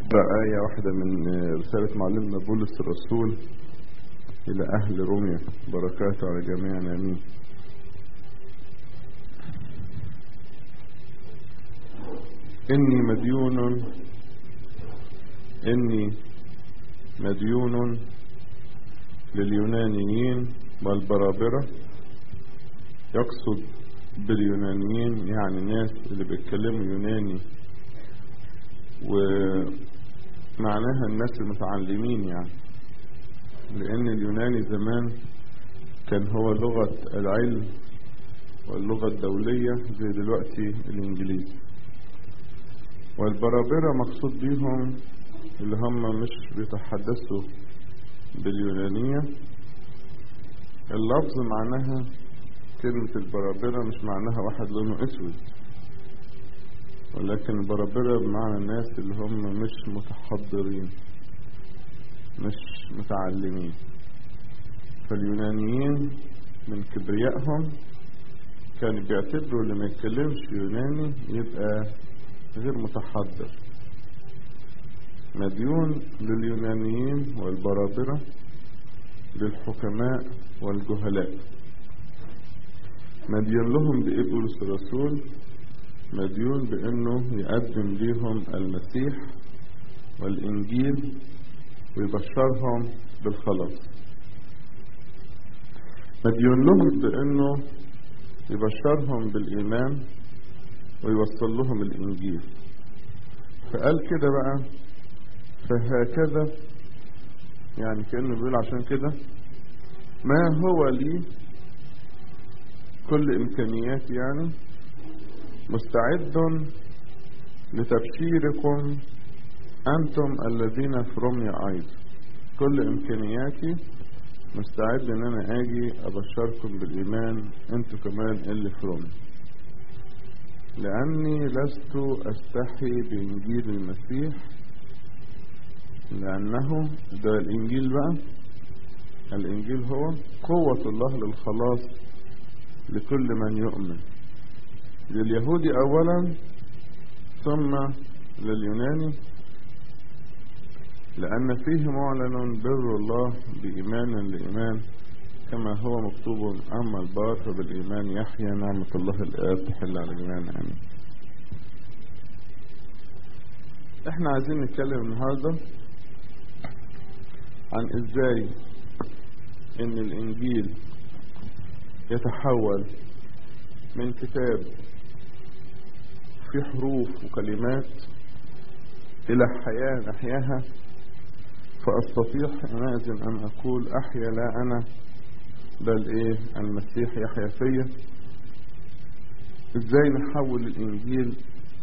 بقى آية واحدة من رسالة معلمنا بولس الرسول إلى أهل روميا بركاته على جميعنا آمين إني مديون إني مديون لليونانيين والبرابرة يقصد باليونانيين يعني الناس اللي بيتكلموا يوناني ومعناها الناس المتعلمين يعني لأن اليوناني زمان كان هو لغة العلم واللغة الدولية زي دلوقتي الإنجليزي والبرابرة مقصود بيهم اللي هم مش بيتحدثوا باليونانية اللفظ معناها كلمة البرابرة مش معناها واحد لونه اسود ولكن البرابرة بمعنى الناس اللي هم مش متحضرين مش متعلمين فاليونانيين من كبريائهم كانوا بيعتبروا اللي ما يتكلمش يوناني يبقى غير متحضر مديون لليونانيين والبرابرة للحكماء والجهلاء مديون لهم بإيه بولس الرسول مديون بأنه يقدم ليهم المسيح والإنجيل ويبشرهم بالخلاص مديون لهم بأنه يبشرهم بالإيمان ويوصل لهم الإنجيل فقال كده بقى فهكذا يعني كأنه بيقول عشان كده ما هو لي كل إمكانيات يعني مستعد لتبشيركم أنتم الذين في روميا أيضا كل إمكانياتي مستعد إن أنا أجي أبشركم بالإيمان أنتم كمان اللي في روميا لأني لست أستحي بإنجيل المسيح لأنه ده الإنجيل بقى الإنجيل هو قوة الله للخلاص لكل من يؤمن لليهود أولا ثم لليوناني لأن فيه معلن بر الله بإيمان لإيمان كما هو مكتوب أما البار فبالإيمان يحيى نعمة الله الآب تحل على جميعنا آمين احنا عايزين نتكلم النهاردة عن ازاي ان الانجيل يتحول من كتاب في حروف وكلمات الى حياة نحياها فاستطيع حينئذ ان اقول احيا لا انا بل ايه المسيح يحيا فيا ازاي نحول الانجيل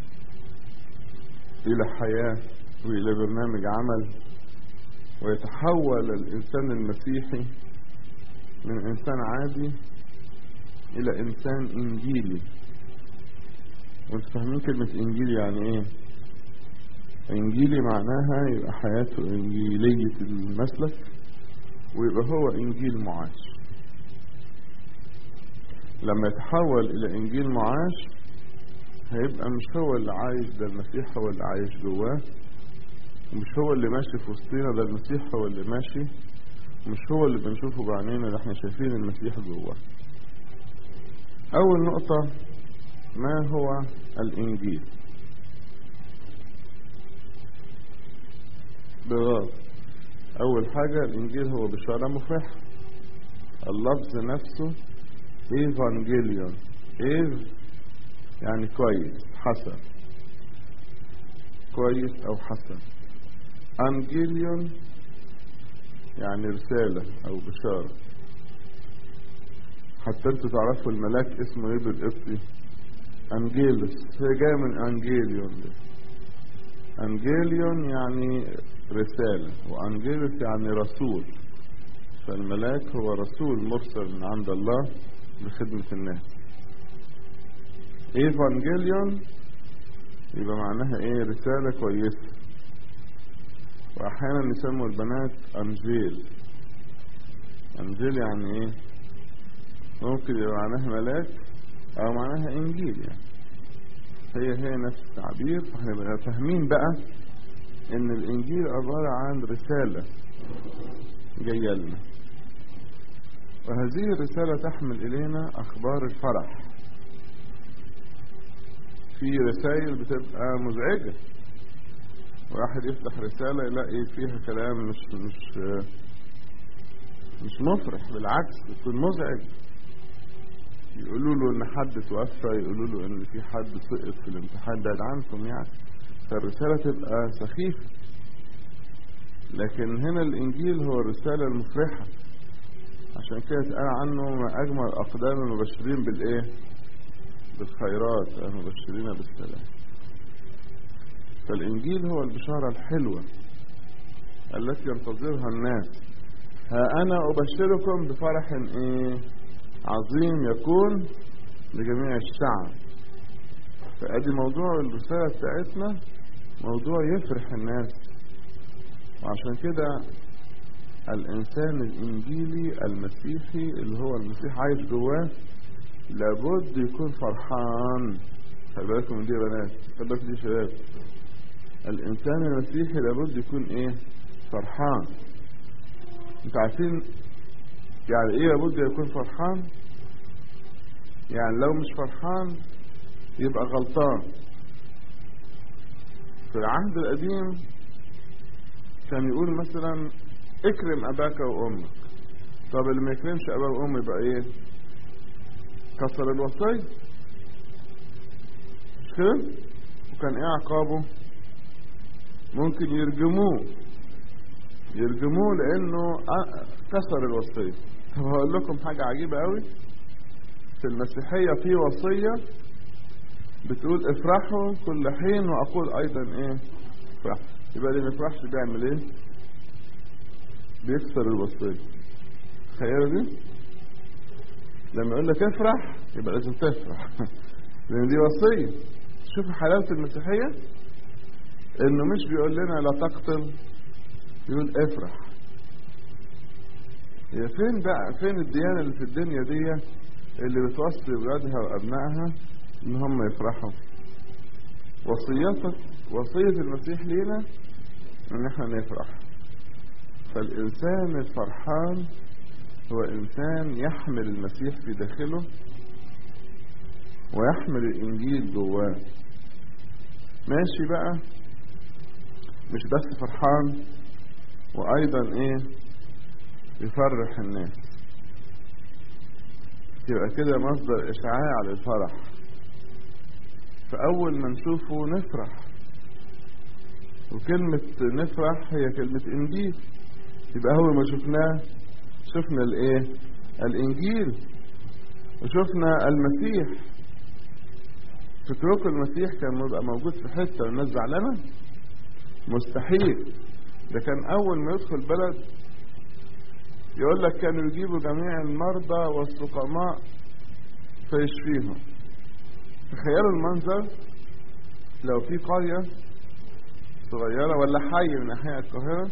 الى حياة والى برنامج عمل ويتحول الانسان المسيحي من انسان عادي الى انسان انجيلي وانتوا فاهمين كلمة انجيلي يعني ايه انجيلي معناها يبقى حياته انجيلية المسلك ويبقى هو انجيل معاش لما يتحول الى انجيل معاش هيبقى مش هو اللي عايش ده المسيح هو اللي عايش جواه ومش هو اللي ماشي في وسطنا ده المسيح هو اللي ماشي مش هو اللي بنشوفه بعينينا ده احنا شايفين المسيح جواه اول نقطة ما هو الانجيل بغاض اول حاجة الانجيل هو بشارة مفرحة اللفظ نفسه ايفانجيليون ايف يعني كويس حسن كويس او حسن انجيليون يعني رسالة او بشارة حتى انتوا تعرفوا الملاك اسمه ايه بالقبطي انجيلوس هي جاية من انجيليون ده انجيليون يعني رسالة وانجيلوس يعني رسول فالملاك هو رسول مرسل من عند الله لخدمة الناس ايفانجيليون يبقى معناها ايه رسالة كويسة واحيانا يسموا البنات انجيل انجيل يعني ايه ممكن يبقى معناها ملاك او معناها انجيل يعني هي هي نفس التعبير فاحنا بقى فاهمين بقى ان الانجيل عبارة عن رسالة جاية لنا وهذه الرسالة تحمل الينا اخبار الفرح في رسائل بتبقى مزعجة واحد يفتح رسالة يلاقي فيها كلام مش مش مش مفرح بالعكس يكون مزعج يقولوا له ان حد توفى يقولوا له ان في حد سقط في الامتحان بعد عنكم يعني فالرسالة تبقى سخيفة لكن هنا الانجيل هو الرسالة المفرحة عشان كده اتقال عنه ما اجمل اقدام المبشرين بالايه بالخيرات المبشرين بالسلام فالانجيل هو البشارة الحلوة التي ينتظرها الناس ها انا ابشركم بفرح ايه عظيم يكون لجميع الشعب فادي موضوع الرسالة بتاعتنا موضوع يفرح الناس وعشان كده الانسان الانجيلي المسيحي اللي هو المسيح عايش جواه لابد يكون فرحان خلي بالكم من دي يا بنات خلي بالكم دي يا شباب الانسان المسيحي لابد يكون ايه فرحان انتوا عارفين يعني ايه لابد يكون فرحان يعني لو مش فرحان يبقى غلطان في العهد القديم كان يقول مثلا اكرم اباك وامك طب اللي ما يكرمش اباه وامه يبقى ايه كسر الوصية مش كده وكان ايه عقابه ممكن يرجموه يرجموه لانه كسر الوصية طب هقول لكم حاجة عجيبة قوي في المسيحية في وصية بتقول افرحوا كل حين واقول ايضا ايه افرحوا يبقى اللي ما يفرحش بيعمل ايه بيكسر الوصية تخيلوا دي لما يقول لك افرح يبقى لازم تفرح لان دي وصية شوفوا حلاوة المسيحية انه مش بيقول لنا لا تقتل يقول افرح هي فين بقى فين الديانة اللي في الدنيا دي اللي بتوصي ولادها وابنائها ان هم يفرحوا وصيتك وصية المسيح لينا ان احنا نفرح فالانسان الفرحان هو انسان يحمل المسيح في داخله ويحمل الانجيل جواه ماشي بقى مش بس فرحان وايضا ايه يفرح الناس يبقى كده مصدر اشعاع للفرح فاول ما نشوفه نفرح وكلمة نفرح هي كلمة انجيل يبقى اول ما شفناه شفنا الايه الانجيل وشفنا المسيح فكركم المسيح كان يبقى موجود في حتة والناس زعلانة مستحيل ده كان اول ما يدخل بلد يقول لك كانوا يجيبوا جميع المرضى والسقماء فيشفيهم تخيلوا المنظر لو في قرية صغيرة ولا حي من أحياء القاهرة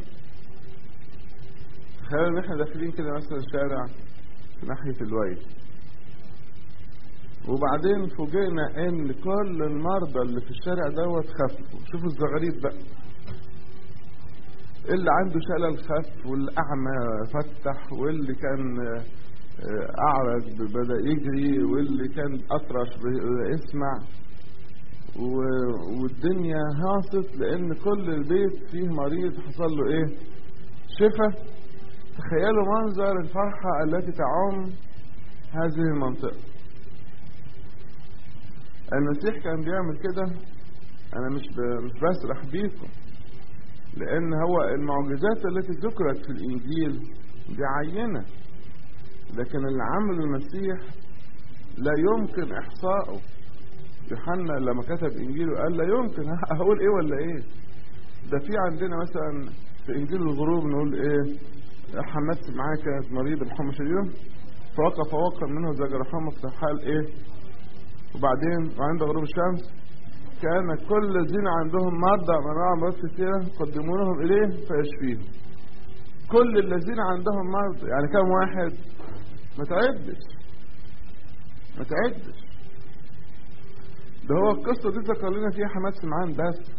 تخيلوا إن إحنا داخلين كده مثلا شارع في ناحية الويل وبعدين فوجئنا إن كل المرضى اللي في الشارع دوت خفوا شوفوا الزغاريد بقى اللي عنده شلل خف والأعمى فتح واللي كان أعرج بدأ يجري واللي كان أطرش يسمع والدنيا هاصت لأن كل البيت فيه مريض حصل له إيه شفا تخيلوا منظر الفرحة التي تعم هذه المنطقة المسيح كان بيعمل كده أنا مش مش بسرح بيكم لأن هو المعجزات التي ذكرت في الإنجيل دي عينة لكن اللي عمله المسيح لا يمكن إحصائه يوحنا لما كتب إنجيله قال لا يمكن هقول إيه ولا إيه ده في عندنا مثلا في إنجيل الغروب نقول إيه حمدت معاه كانت مريضة بحمى شديدة فوقف وقع منه زجر حمى في حال إيه وبعدين وعند غروب الشمس كان كل الذين عندهم مرضى مناعة مرض كثيرة قدمونهم إليه فيشفيهم كل الذين عندهم مرض يعني كم واحد ما تعدش ما تعدش ده هو القصة دي ذكر لنا فيها حماد سمعان بس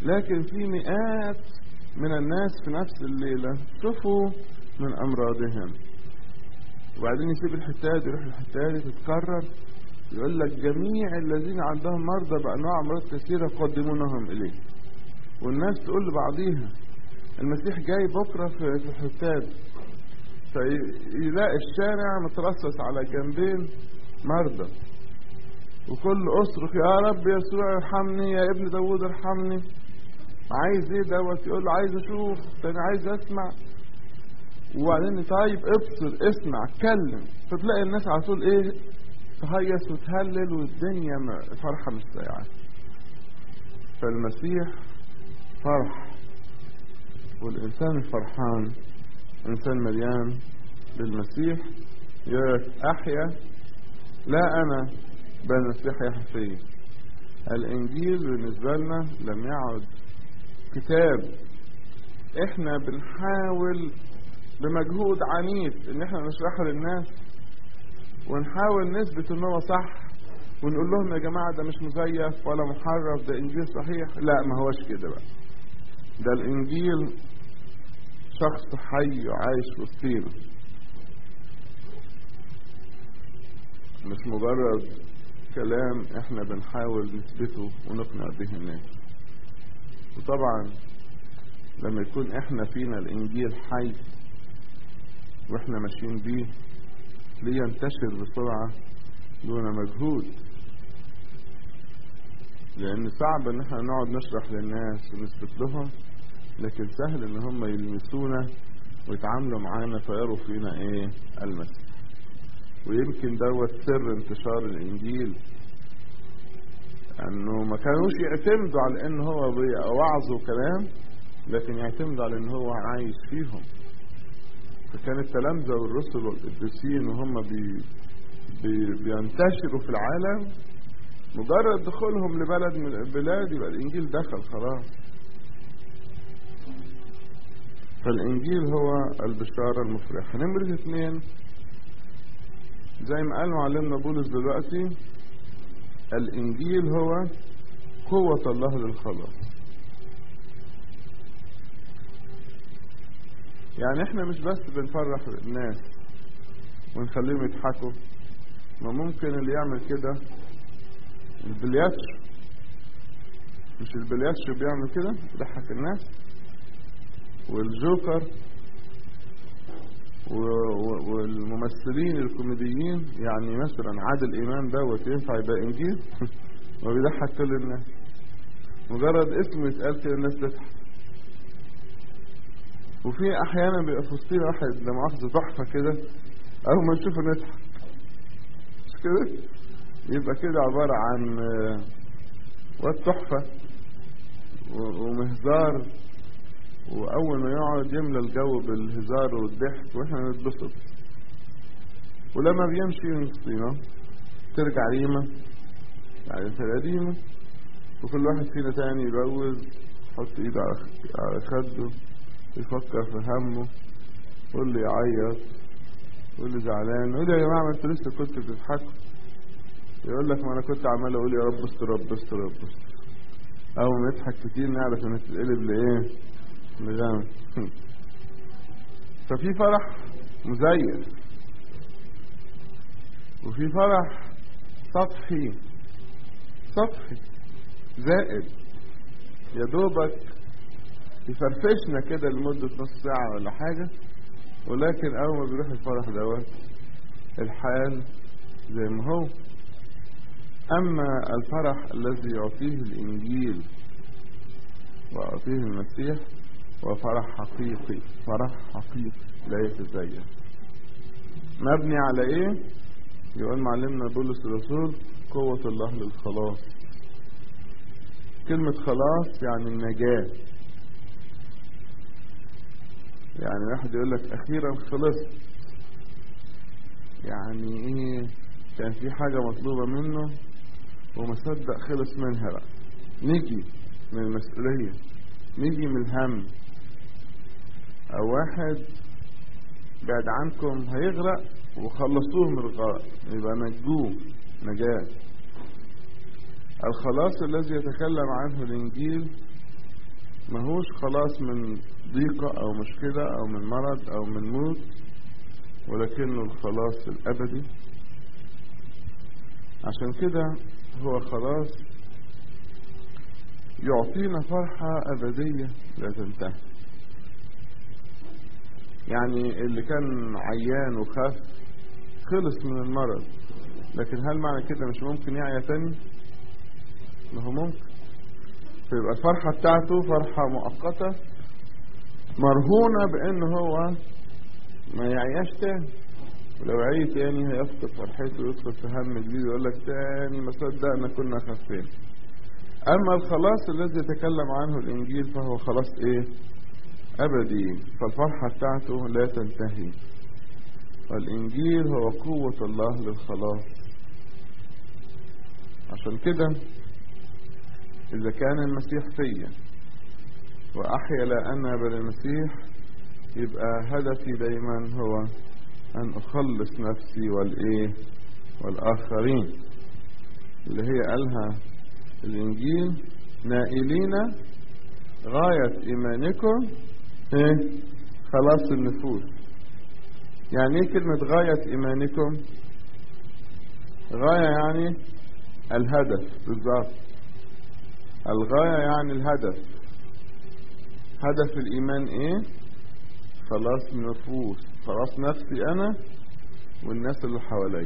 لكن في مئات من الناس في نفس الليلة شفوا من أمراضهم وبعدين يسيب الحتات يروح الحتات تتكرر يقول لك جميع الذين عندهم مرضى بأنواع أمراض كثيرة قدمونهم إليه والناس تقول لبعضيها المسيح جاي بكرة في الحتات فيلاقي الشارع مترصص على جنبين مرضى وكل اصرخ يا رب يسوع ارحمني يا ابن داوود ارحمني عايز ايه دوت يقول له عايز اشوف تاني عايز اسمع وبعدين طيب ابصر اسمع اتكلم فتلاقي الناس على طول ايه تهيص وتهلل والدنيا فرحه مش سايعه فالمسيح فرح والانسان الفرحان انسان مليان بالمسيح يقول احيا لا انا بل المسيح يحيا فيا الانجيل بالنسبه لنا لم يعد كتاب احنا بنحاول بمجهود عنيف ان احنا نشرحه للناس ونحاول نثبت ان هو صح ونقول لهم يا جماعه ده مش مزيف ولا محرف ده انجيل صحيح لا ما هوش كده بقى ده الانجيل شخص حي وعايش وسطينا مش مجرد كلام احنا بنحاول نثبته ونقنع به الناس وطبعا لما يكون احنا فينا الانجيل حي واحنا ماشيين بيه لينتشر بسرعة دون مجهود لان صعب ان احنا نقعد نشرح للناس ونثبت لهم لكن سهل ان هم يلمسونا ويتعاملوا معانا فيروا فينا ايه المسيح ويمكن دوت سر انتشار الانجيل انه ما كانوش يعتمدوا على ان هو وعظ وكلام لكن يعتمدوا على ان هو عايش فيهم فكان التلامذة والرسل والقديسين وهم بي بي بينتشروا في العالم مجرد دخولهم لبلد من البلاد يبقى الانجيل دخل خلاص فالانجيل هو البشارة المفرحة نمرة اثنين زي ما قال معلمنا بولس دلوقتي الانجيل هو قوة الله للخلاص يعني احنا مش بس بنفرح الناس ونخليهم يضحكوا ما ممكن اللي يعمل كده البلياتش مش البلياتش بيعمل كده يضحك الناس والجوكر والممثلين الكوميديين يعني مثلا عادل امام دوت ينفع يبقى انجيل وبيضحك كل الناس مجرد اسمه يتقال كده الناس تضحك وفي احيانا بيبقى في وسطنا واحد لا مؤاخذه تحفه كده اول ما نشوفه نضحك مش كده يبقى كده عباره عن واد تحفه ومهزار واول ما يقعد يملى الجو بالهزار والضحك واحنا نتبسط ولما بيمشي من وسطنا ترجع ريمه بعدين ترجع ريمه وكل واحد فينا تاني يبوز يحط ايده على خده يفكر في همه واللي يعيط واللي زعلان يقول يا جماعه ما انتوا لسه كنتوا بتضحكوا يقول لك ما انا كنت عمال اقول يا رب استر رب استر رب استر اول ما يضحك كتير نعرف ان تتقلب لايه لغام ففي فرح مزيف وفي فرح سطحي سطحي زائد يا دوبك يفرفشنا كده لمدة نص ساعة ولا حاجة ولكن أول ما بيروح الفرح دوت الحال زي ما هو أما الفرح الذي يعطيه الإنجيل ويعطيه المسيح هو فرح حقيقي فرح حقيقي لا يتزين مبني على إيه؟ يقول معلمنا بولس الرسول قوة الله للخلاص كلمة خلاص يعني النجاة يعني واحد يقول لك أخيرا خلصت يعني إيه كان في حاجة مطلوبة منه وما صدق خلص منها بقى نيجي من المسؤولية نيجي من الهم أو واحد بعد عنكم هيغرق وخلصوه من الغرق يبقى نجوه نجاة الخلاص الذي يتكلم عنه الإنجيل ماهوش خلاص من ضيقة أو مشكلة أو من مرض أو من موت ولكنه الخلاص الأبدي عشان كده هو خلاص يعطينا فرحة أبدية لا تنتهي يعني اللي كان عيان وخاف خلص من المرض لكن هل معنى كده مش ممكن يعيا تاني ما هو ممكن فيبقى الفرحة بتاعته فرحة مؤقتة مرهونة بان هو ما يعياش تاني ولو عي تاني هيفقد فرحته ويدخل في هم جديد ويقول لك تاني ما صدقنا كنا خفين اما الخلاص الذي يتكلم عنه الانجيل فهو خلاص ايه ابدي فالفرحة بتاعته لا تنتهي والانجيل هو قوة الله للخلاص عشان كده اذا كان المسيح فيا واحيا لا انا بل المسيح يبقى هدفي دايما هو ان اخلص نفسي والايه والاخرين اللي هي قالها الانجيل نائلين غاية ايمانكم ايه خلاص النفوس يعني ايه كلمة غاية ايمانكم غاية يعني الهدف بالظبط الغاية يعني الهدف هدف الإيمان إيه خلاص النفوس خلاص نفسي أنا والناس اللي حواليا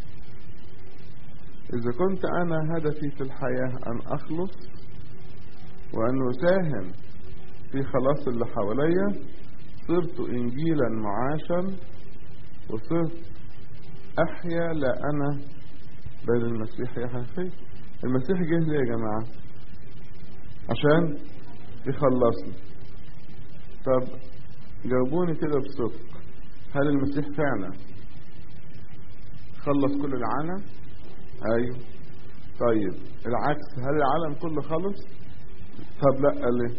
إذا كنت أنا هدفي في الحياة أن أخلص وأن أساهم في خلاص اللي حواليا صرت إنجيلا معاشا وصرت أحيا لا أنا بل المسيح يحيا فيا المسيح جه ليه يا جماعة عشان يخلصني طب جاوبوني كده بصدق هل المسيح فعلا خلص كل العالم ايوه طيب العكس هل العالم كله خلص طب لا ليه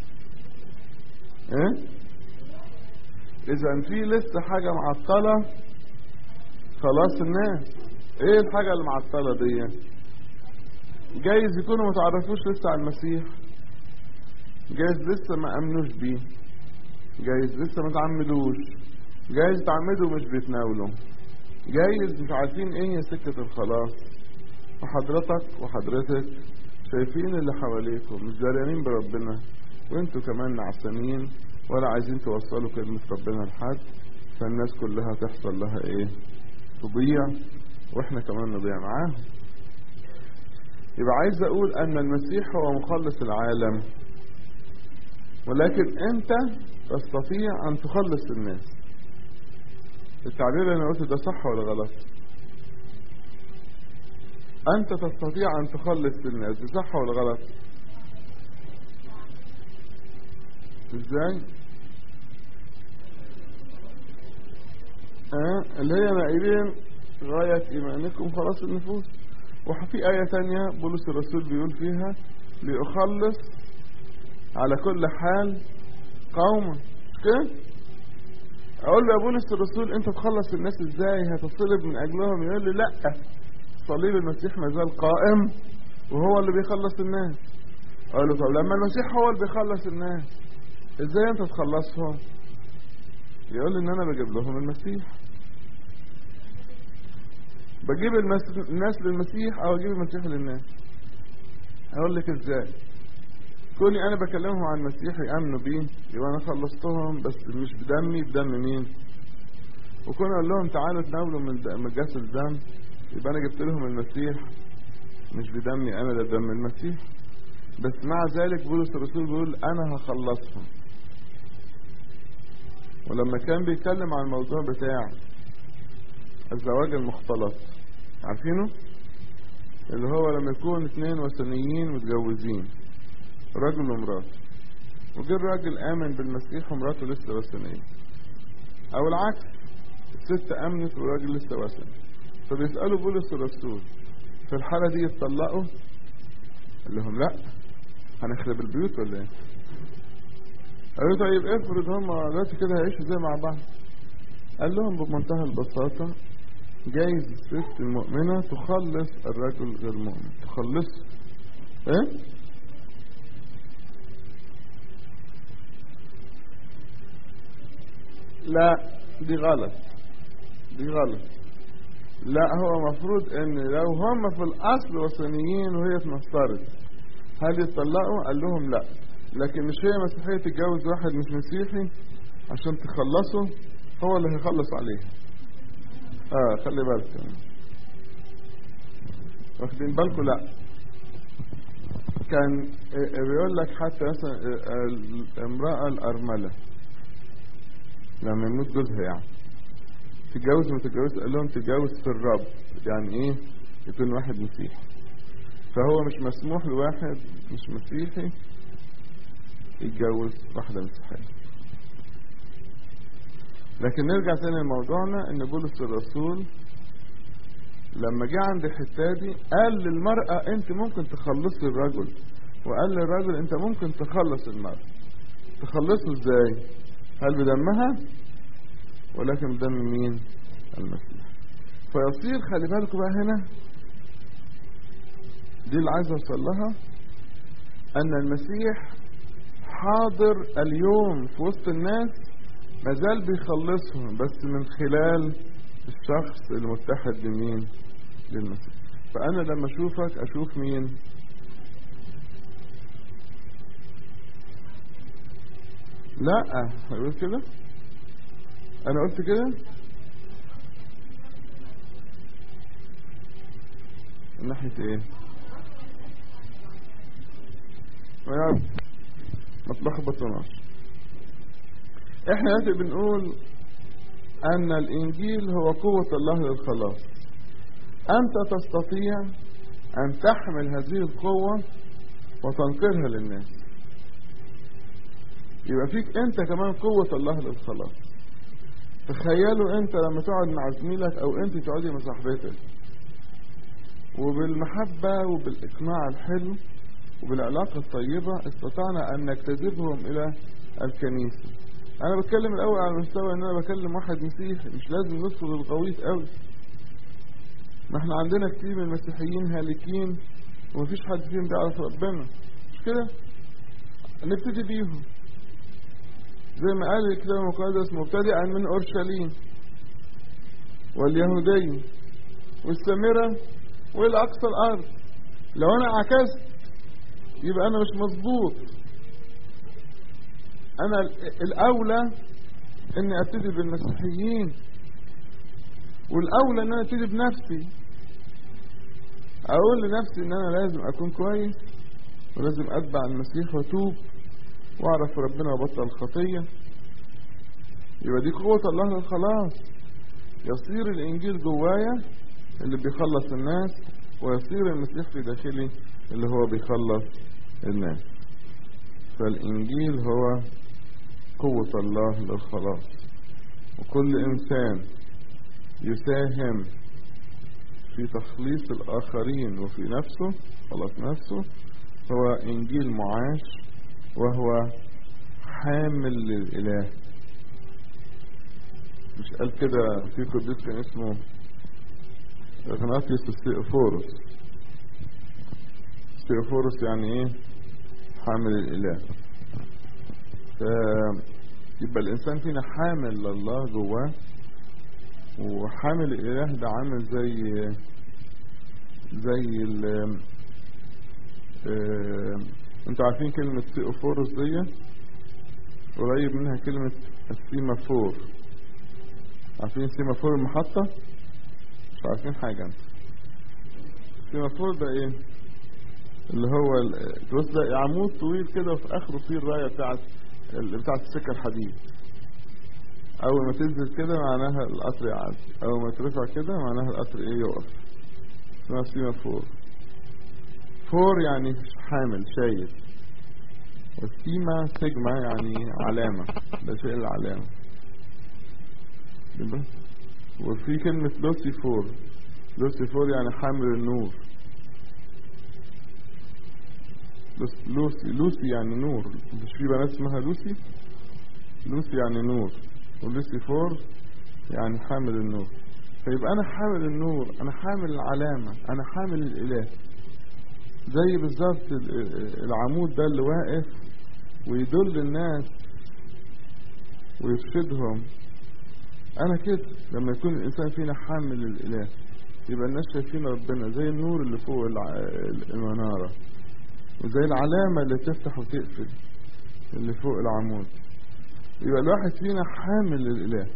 ايه اذا في لسه حاجه معطله خلاص الناس ايه الحاجه اللي معطله دي جايز يكونوا ما تعرفوش لسه على المسيح جايز لسه ما امنوش بيه جايز لسه ما تعمدوش جايز تعمدوا مش بيتناولوا جايز مش عارفين ايه هي سكة الخلاص وحضرتك وحضرتك شايفين اللي حواليكم مش داريانين بربنا وانتوا كمان نعسانين ولا عايزين توصلوا كلمة ربنا لحد فالناس كلها تحصل لها ايه تضيع واحنا كمان نضيع معاهم يبقى عايز اقول ان المسيح هو مخلص العالم ولكن انت تستطيع ان تخلص الناس التعبير اللي انا قلته ده صح ولا غلط انت تستطيع ان تخلص الناس دي صح ولا غلط ازاي اه اللي هي نائلين غاية ايمانكم خلاص النفوس وفي آية تانية بولس الرسول بيقول فيها لأخلص على كل حال قوما كده اقول له يا بولس الرسول انت تخلص الناس ازاي هتصلب من اجلهم يقول لي لا صليب المسيح ما زال قائم وهو اللي بيخلص الناس اقول له طب لما المسيح هو اللي بيخلص الناس ازاي انت تخلصهم يقول لي ان انا بجيب لهم المسيح بجيب الناس للمسيح او اجيب المسيح للناس اقول لك ازاي كوني انا بكلمهم عن المسيح يامنوا بيه يبقى انا خلصتهم بس مش بدمي بدم مين وكون اقول لهم تعالوا تناولوا من من جسد الدم يبقى انا جبت لهم المسيح مش بدمي انا ده دم المسيح بس مع ذلك بولس الرسول بيقول انا هخلصهم ولما كان بيتكلم عن الموضوع بتاع الزواج المختلط عارفينه اللي هو لما يكون اثنين وثنيين متجوزين راجل ومراته وجه الراجل آمن بالمسيح ومراته لسه وثنية أو العكس الست آمنت والراجل لسه وثني فبيسألوا بولس الرسول في الحالة دي يتطلقوا قال لهم لا هنخرب البيوت ولا ايه قالوا طيب افرض هم دلوقتي كده هيعيشوا زي مع بعض قال لهم بمنتهى البساطة جايز الست المؤمنة تخلص الرجل غير المؤمن تخلصه ايه؟ اقول له طيب افرض هم دلوقتي كده هيعيشوا زي مع بعض قال لهم بمنتهى البساطة جايز الست المؤمنة تخلص الرجل غير مؤمن تخلصه ايه؟ ايه؟ ايه؟ ايه؟ ايه؟ ايه؟ لا دي غلط دي غلط لا هو مفروض ان لو هم في الاصل وثنيين وهي اتنصرت هل يتطلقوا قال لهم لا لكن مش هي مسيحية تتجوز واحد مش مسيحي عشان تخلصه هو اللي هيخلص عليها اه خلي بالك يعني. واخدين بالكم لا كان بيقول لك حتى مثلا الامرأة الأرملة لما يموت جوزها يعني تتجوز وما تتجوز قال لهم تتجوز في الرب يعني ايه يكون واحد مسيحي فهو مش مسموح لواحد مش مسيحي يتجوز واحدة مسيحية لكن نرجع تاني لموضوعنا ان بولس الرسول لما جه عند الحته دي قال للمرأة انت ممكن تخلصي الرجل وقال للرجل انت ممكن تخلص المرأة تخلصه ازاي هل بدمها ولكن بدم مين المسيح فيصير خلي بالكم بقى هنا دي اللي عايز اوصل لها ان المسيح حاضر اليوم في وسط الناس مازال بيخلصهم بس من خلال الشخص المتحد بمين للمسيح فانا لما اشوفك اشوف مين لا هقول كده انا قلت كده من ناحية ايه ما ما تلخبطوناش احنا دلوقتي بنقول ان الانجيل هو قوة الله للخلاص انت تستطيع ان تحمل هذه القوة وتنقلها للناس يبقى فيك انت كمان قوة الله للخلاص تخيلوا انت لما تقعد مع زميلك او انت تقعدي مع صاحبتك وبالمحبة وبالإقناع الحلو وبالعلاقة الطيبة استطعنا أن نجتذبهم إلى الكنيسة أنا بتكلم الأول على مستوى أن أنا بكلم واحد مسيحي مش لازم ندخل الغويط قوي ما احنا عندنا كتير من المسيحيين هالكين ومفيش حد فيهم بيعرف ربنا مش كده نبتدي بيهم زي ما قال الكتاب المقدس مبتدئا من اورشليم واليهودية والسامرة والأقصى الأرض لو أنا عكست يبقى أنا مش مظبوط أنا الأولى إني أبتدي بالمسيحيين والأولى إن أنا أبتدي بنفسي أقول لنفسي إن أنا لازم أكون كويس ولازم أتبع المسيح وأتوب وأعرف ربنا وأبطل الخطية يبقى دي قوة الله للخلاص يصير الإنجيل جوايا اللي بيخلص الناس ويصير المسيح في داخلي اللي هو بيخلص الناس فالإنجيل هو قوة الله للخلاص وكل إنسان يساهم في تخليص الآخرين وفي نفسه خلاص نفسه هو إنجيل معاش وهو حامل للإله مش قال كده في قديس كان اسمه اغناطيوس السيوفورس السيوفورس يعني ايه حامل الاله يبقى الانسان فينا حامل لله جواه وحامل الاله ده عامل زي زي ال انتوا عارفين كلمة سيوفورس دي قريب منها كلمة السيمافور عارفين سيمافور المحطة مش عارفين حاجة انت السيمافور ده ايه اللي هو الجوز ده عمود طويل كده وفي اخره فيه الراية بتاعت بتاعت السكة الحديد اول ما تنزل كده معناها القطر يعدي اول ما ترفع كده معناها القطر ايه يقف اسمها سيمافور فور يعني حامل شايل والسيما سيجما يعني علامة ده شيء العلامة وفي كلمة لوسيفور لوسيفور يعني حامل النور لوسي لوسي يعني نور مش في بنات اسمها لوسي لوسي يعني نور ولوسيفور يعني حامل النور فيبقى انا حامل النور انا حامل العلامة انا حامل الاله زي بالظبط العمود ده اللي واقف ويدل الناس ويرشدهم انا كده لما يكون الانسان فينا حامل للاله يبقى الناس شايفين ربنا زي النور اللي فوق الع- المنارة وزي العلامة اللي تفتح وتقفل اللي فوق العمود يبقى الواحد فينا حامل للإله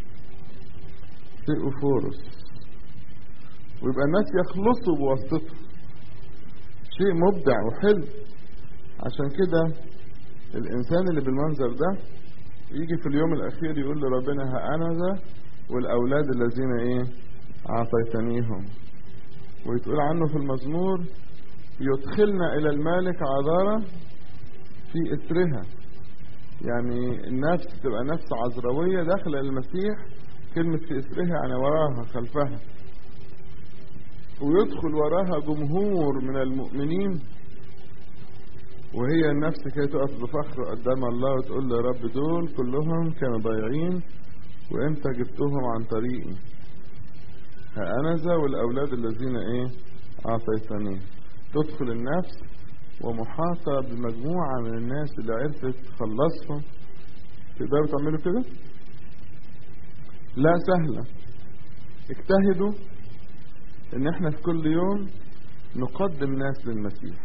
ثيوفورس ويبقى الناس يخلصوا بواسطته شيء مبدع وحلو عشان كده الإنسان اللي بالمنظر ده يجي في اليوم الأخير يقول لربنا ها أنا ذا والأولاد الذين إيه أعطيتنيهم ويتقول عنه في المزمور يدخلنا إلى المالك عذارة في إثرها يعني النفس تبقى نفس عذروية داخلة المسيح كلمة في إثرها يعني وراها خلفها ويدخل وراها جمهور من المؤمنين وهي النفس كي تقف بفخر قدام الله وتقول له يا رب دول كلهم كانوا ضايعين وانت جبتهم عن طريقي ها انا ذا والاولاد الذين ايه اعطيتني تدخل النفس ومحاطة بمجموعة من الناس اللي عرفت تخلصهم تقدروا تعملوا كده لا سهلة اجتهدوا ان احنا في كل يوم نقدم ناس للمسيح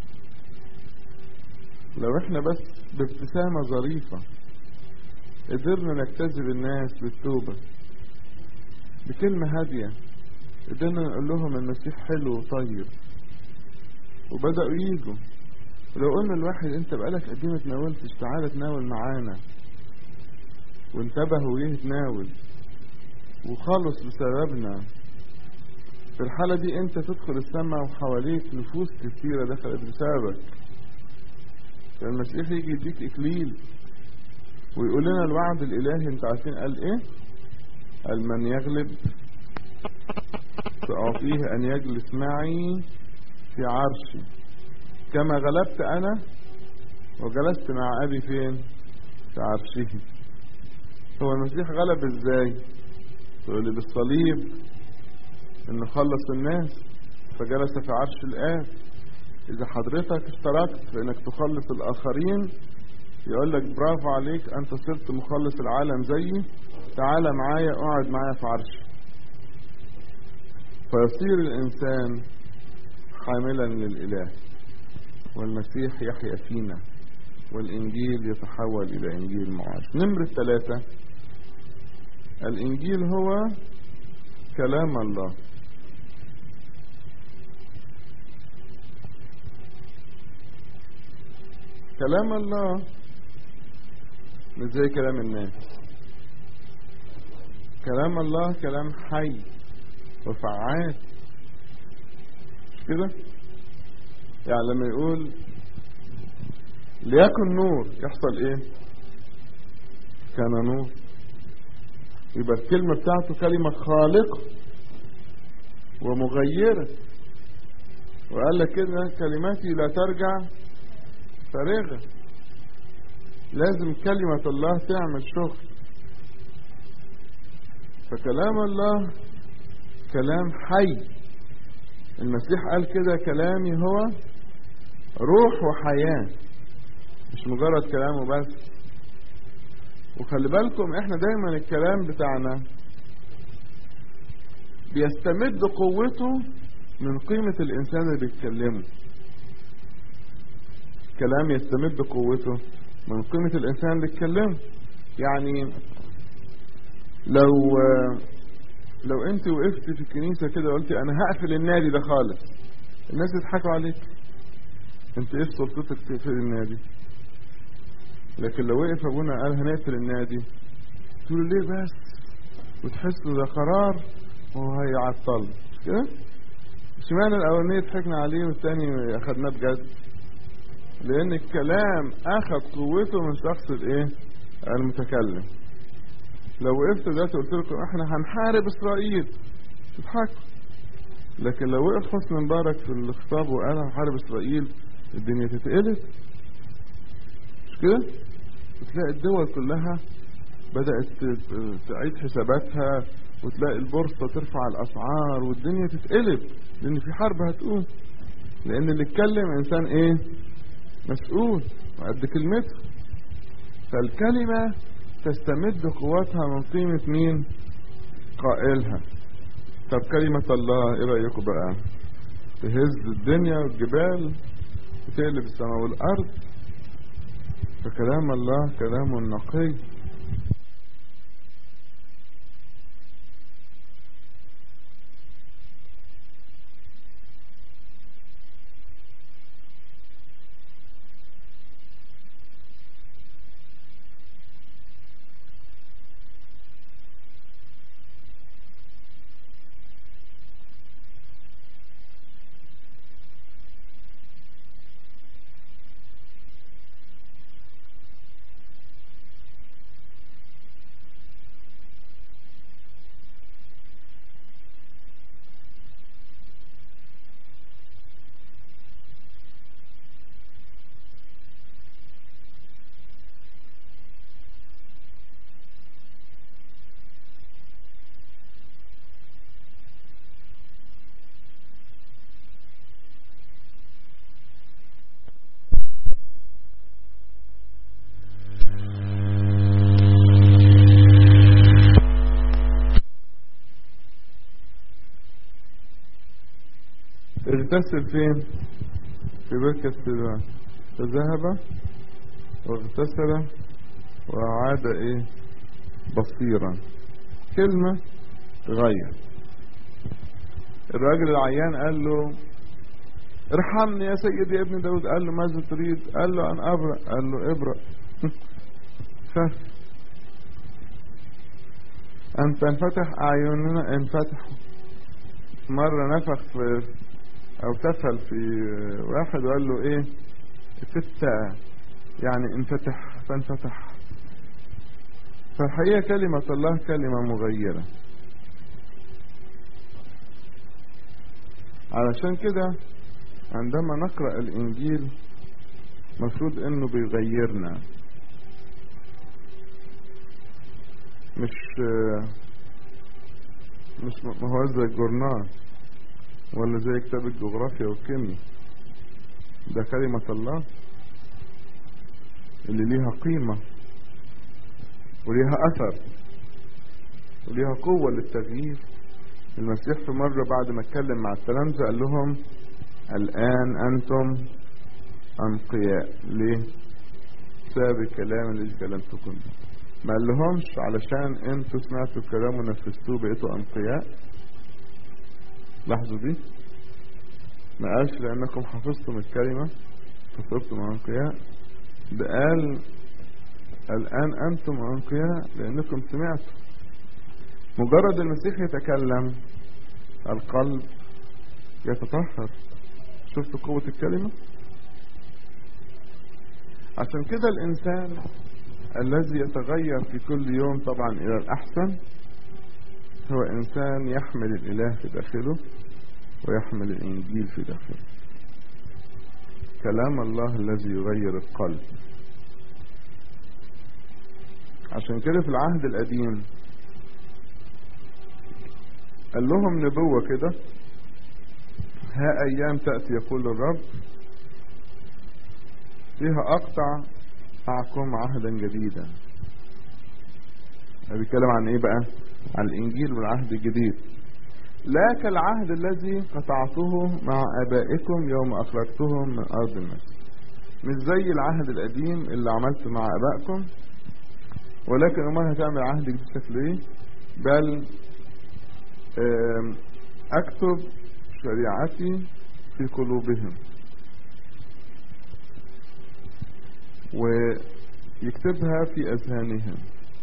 لو احنا بس بابتسامة ظريفة قدرنا نجتذب الناس بالتوبة بكلمة هادية قدرنا نقول لهم المسيح حلو وطيب وبدأوا يجوا ولو قلنا الواحد انت بقالك قد ايه ما تناولتش تعالى تناول معانا وانتبه ويه تناول وخلص بسببنا في الحالة دي انت تدخل السماء وحواليك نفوس كثيرة دخلت بسببك فالمسيح يجي يديك اكليل ويقول لنا الوعد الالهي انت عارفين قال ايه قال من يغلب فأعطيه أن يجلس معي في عرشي كما غلبت أنا وجلست مع أبي فين في عرشه هو المسيح غلب إزاي تقول لي بالصليب إنه خلص الناس فجلس في عرش الآب إذا حضرتك اشتركت في إنك تخلص الآخرين يقول لك برافو عليك أنت صرت مخلص العالم زيي تعالى معايا اقعد معايا في عرشي فيصير الإنسان حاملا للإله والمسيح يحيا فينا والإنجيل يتحول إلى إنجيل معاش نمرة ثلاثة الإنجيل هو كلام الله كلام الله مش زي كلام الناس كلام الله كلام حي وفعال مش كده يعني لما يقول ليكن نور يحصل ايه كان نور يبقى الكلمة بتاعته كلمة خالقة ومغيرة وقال لك كده كلماتي لا ترجع فارغة لازم كلمة الله تعمل شغل فكلام الله كلام حي المسيح قال كده كلامي هو روح وحياة مش مجرد كلامه بس وخلي بالكم احنا دايما الكلام بتاعنا بيستمد قوته من قيمة الإنسان اللي بيتكلمه كلام يستمد قوته من قيمة الإنسان اللي بيتكلمه يعني لو لو انت وقفت في الكنيسة كده وقلتي انا هقفل النادي ده خالص الناس يضحكوا عليك انت ايه سلطتك تقفل النادي لكن لو وقف ابونا قال هنقفل النادي تقول ليه بس وتحس ده قرار وهو هيعطل مش كده اشمعنى الاولانيه ضحكنا عليه والتاني اخدناه بجد لان الكلام اخذ قوته من شخص الايه المتكلم لو وقفت دلوقتي قلت لكم احنا هنحارب اسرائيل تضحكوا لكن لو وقف حسني مبارك في الخطاب وقال هنحارب اسرائيل الدنيا تتقلب مش كده وتلاقي الدول كلها بدأت تعيد حساباتها وتلاقي البورصة ترفع الأسعار والدنيا تتقلب لأن في حرب هتقوم لأن اللي اتكلم إنسان إيه مسؤول وقد كلمته فالكلمة تستمد قوتها من قيمة مين قائلها طب كلمة الله ايه رأيكم بقى تهز الدنيا والجبال وتقلب السماء والأرض فكلام الله كلام نقي اغتسل فين في بركة سلوان فذهب واغتسل وعاد ايه بصيرا كلمة تغير الراجل العيان قال له ارحمني يا سيدي يا ابن داود قال له ماذا تريد قال له ان ابرأ قال له ابرأ خف ان تنفتح اعيننا انفتحوا مرة نفخ في او تفل في واحد وقال له ايه ستة يعني انفتح فانفتح فالحقيقة كلمة الله كلمة مغيرة علشان كده عندما نقرأ الإنجيل مفروض إنه بيغيرنا مش مش ما هو زي الجورنال ولا زي كتاب الجغرافيا والكيمياء ده كلمة الله اللي ليها قيمة وليها أثر وليها قوة للتغيير المسيح في مرة بعد ما اتكلم مع التلامذة قال لهم الآن أنتم أنقياء ليه؟ بسبب الكلام اللي كلمتكم به ما قال لهمش علشان انتوا سمعتوا الكلام ونفذتوه بقيتوا أنقياء لاحظوا دي ما قالش لأنكم حفظتم الكلمة فصرتم أنقياء ده قال الآن أنتم أنقياء لأنكم سمعتوا مجرد المسيح يتكلم القلب يتطهر شفت قوة الكلمة عشان كده الإنسان الذي يتغير في كل يوم طبعا إلى الأحسن هو إنسان يحمل الإله في داخله ويحمل الإنجيل في داخله كلام الله الذي يغير القلب عشان كده في العهد القديم قال لهم نبوة كده ها أيام تأتي يقول الرب فيها أقطع معكم عهدا جديدا بيتكلم عن ايه بقى عن الانجيل والعهد الجديد لا كالعهد الذي قطعته مع ابائكم يوم اخرجتهم من ارض مصر مش زي العهد القديم اللي عملته مع ابائكم ولكن امال هتعمل عهد جديد شكله ايه بل اكتب شريعتي في قلوبهم ويكتبها في أذهانهم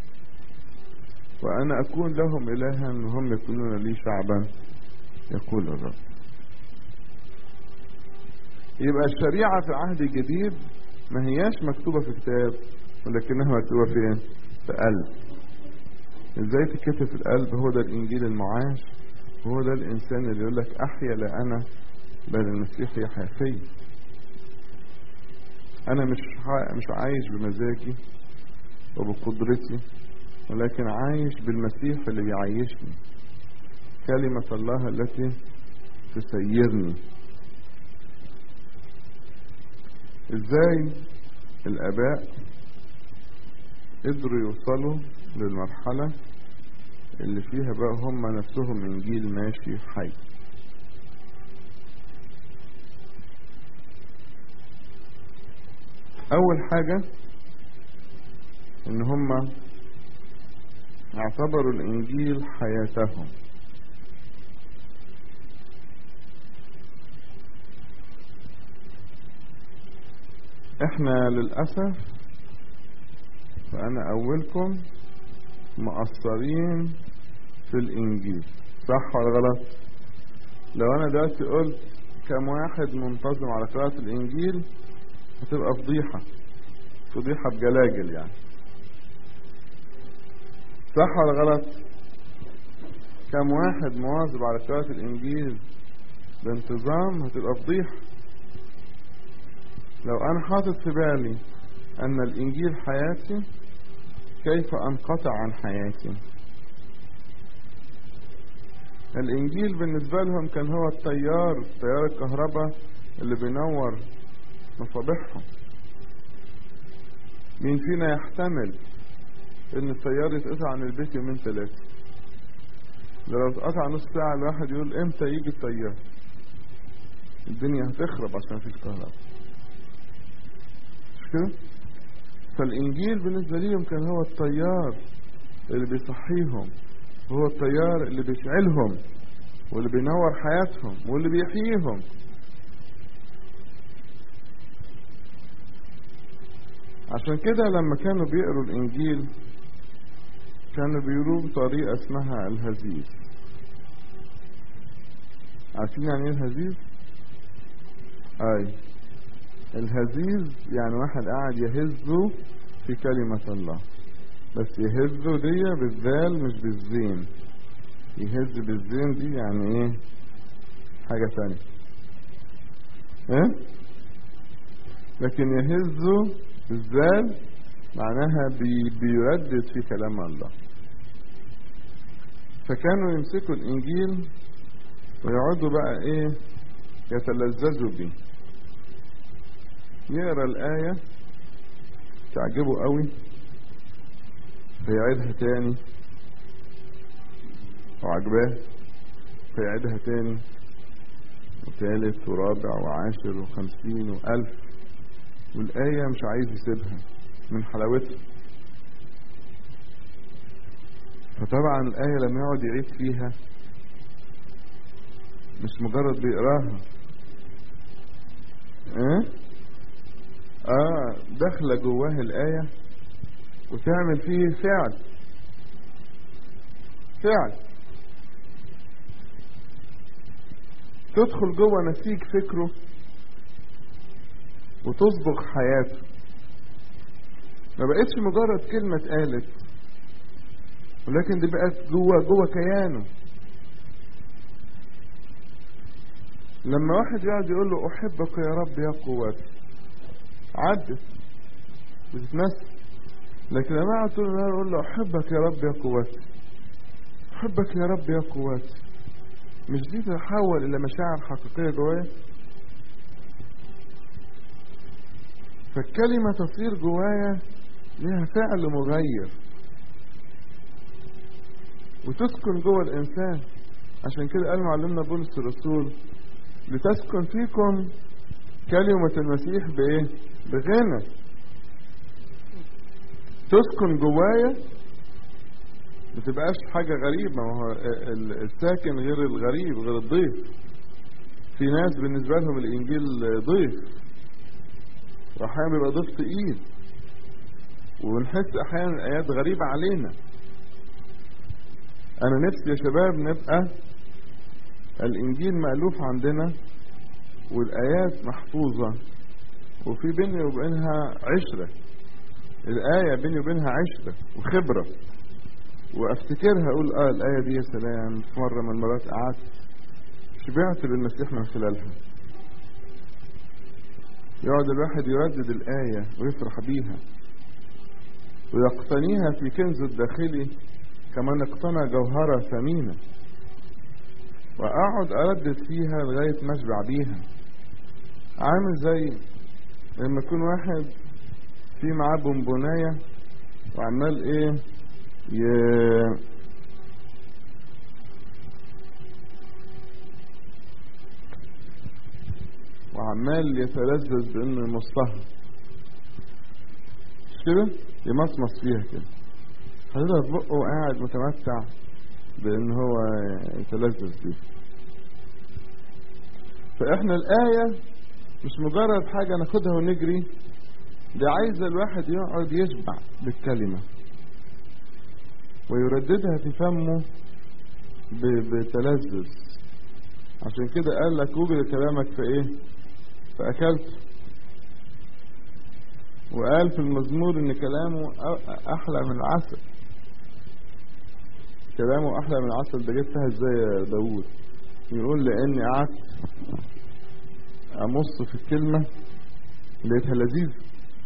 وأنا أكون لهم إلها وهم يكونون لي شعبا يقول الرب يبقى الشريعة في العهد الجديد ما هياش مكتوبة في كتاب ولكنها مكتوبة فين في قلب ازاي تكتب في القلب هو ده الانجيل المعاش وهو ده الانسان اللي يقول لك احيا لا انا بل المسيح يحيا فيا انا مش مش عايش بمزاجي وبقدرتي ولكن عايش بالمسيح اللي بيعيشني كلمة الله التي تسيرني ازاي الاباء قدروا يوصلوا للمرحلة اللي فيها بقى هم نفسهم إنجيل ماشي حي أول حاجة إن هم اعتبروا الإنجيل حياتهم احنا للأسف فأنا أولكم مقصرين في الإنجيل صح ولا غلط لو أنا دلوقتي قلت كم واحد منتظم على قراءة الإنجيل هتبقى فضيحة فضيحة بجلاجل يعني صح ولا غلط كم واحد مواظب على قراءة الإنجيل بانتظام هتبقى فضيحة لو أنا حاطط في بالي أن الإنجيل حياتي كيف أنقطع عن حياتي الإنجيل بالنسبة لهم كان هو التيار تيار الكهرباء اللي بينور مصابيحهم مين فينا يحتمل ان التيار يتقطع عن البيت يومين ثلاثة ده لو اتقطع نص ساعة الواحد يقول امتى يجي التيار الدنيا هتخرب عشان مفيش كهرباء مش كده فالانجيل بالنسبة ليهم كان هو التيار اللي بيصحيهم وهو التيار اللي بيشعلهم واللي بينور حياتهم واللي بيحييهم عشان كده لما كانوا بيقروا الانجيل كانوا بيقولوا بطريقة اسمها الهزيز عارفين يعني ايه الهزيز اي الهزيز يعني واحد قاعد يهزه في كلمة الله بس يهزه دي بالذال مش بالزين يهز بالزين دي يعني ايه حاجة تانية ايه لكن يهزه بالذال معناها بي بيردد في كلام الله فكانوا يمسكوا الانجيل ويقعدوا بقى ايه يتلذذوا بيه يقرا الايه تعجبه قوي فيعيدها تاني وعجباه فيعيدها تاني وثالث ورابع وعاشر وخمسين وألف والآية مش عايز يسيبها من حلاوتها فطبعا الآية لما يقعد يعيد فيها مش مجرد بيقراها اه اه داخلة جواه الآية وتعمل فيه فعل فعل تدخل جوه نسيج فكره وتصبغ حياته ما بقتش مجرد كلمة اتقالت ولكن دي بقت جوه جوه كيانه لما واحد يقعد يقول له احبك يا رب يا قوتي عدت بتتنسى لكن لما قعد طول النهار يقول له احبك يا رب يا قوتي احبك يا رب يا قوتي مش دي تتحول الى مشاعر حقيقيه جوايا فالكلمه تصير جوايا لها فعل مغير وتسكن جوه الانسان عشان كده قال معلمنا بولس الرسول لتسكن فيكم كلمة المسيح بإيه؟ بغنى تسكن جوايا ما تبقاش حاجة غريبة ما هو الساكن غير الغريب غير الضيف في ناس بالنسبة لهم الإنجيل ضيف وأحيانا بيبقى ضيف تقيل ونحس أحيانا الآيات غريبة علينا أنا نفسي يا شباب نبقى الإنجيل مألوف عندنا والآيات محفوظة وفي بيني وبينها عشرة الآية بيني وبينها عشرة وخبرة وافتكرها اقول اه الآية دي يا سلام في مرة من المرات قعدت شبعت بالمسيح من خلالها يقعد الواحد يردد الآية ويفرح بيها ويقتنيها في كنزه الداخلي كمان اقتنى جوهرة ثمينة وأقعد أردد فيها لغاية ما أشبع بيها عامل زي لما يكون واحد في معاه بونبوناية وعمال ايه ي... وعمال يتلذذ بانه يمصها مش كده يمصمص فيها كده حاططها في بقه وقاعد متمتع بان هو يتلذذ بيها فاحنا الايه مش مجرد حاجه ناخدها ونجري دي عايزه الواحد يقعد يشبع بالكلمه ويرددها في فمه ب- بتلذذ عشان كده قال لك وجد كلامك في ايه فاكلته وقال في المزمور ان كلامه أ- احلى من العسل كلامه احلى من العسل ده جبتها ازاي يا داوود يقول لاني قعدت امص في الكلمه لقيتها لذيذه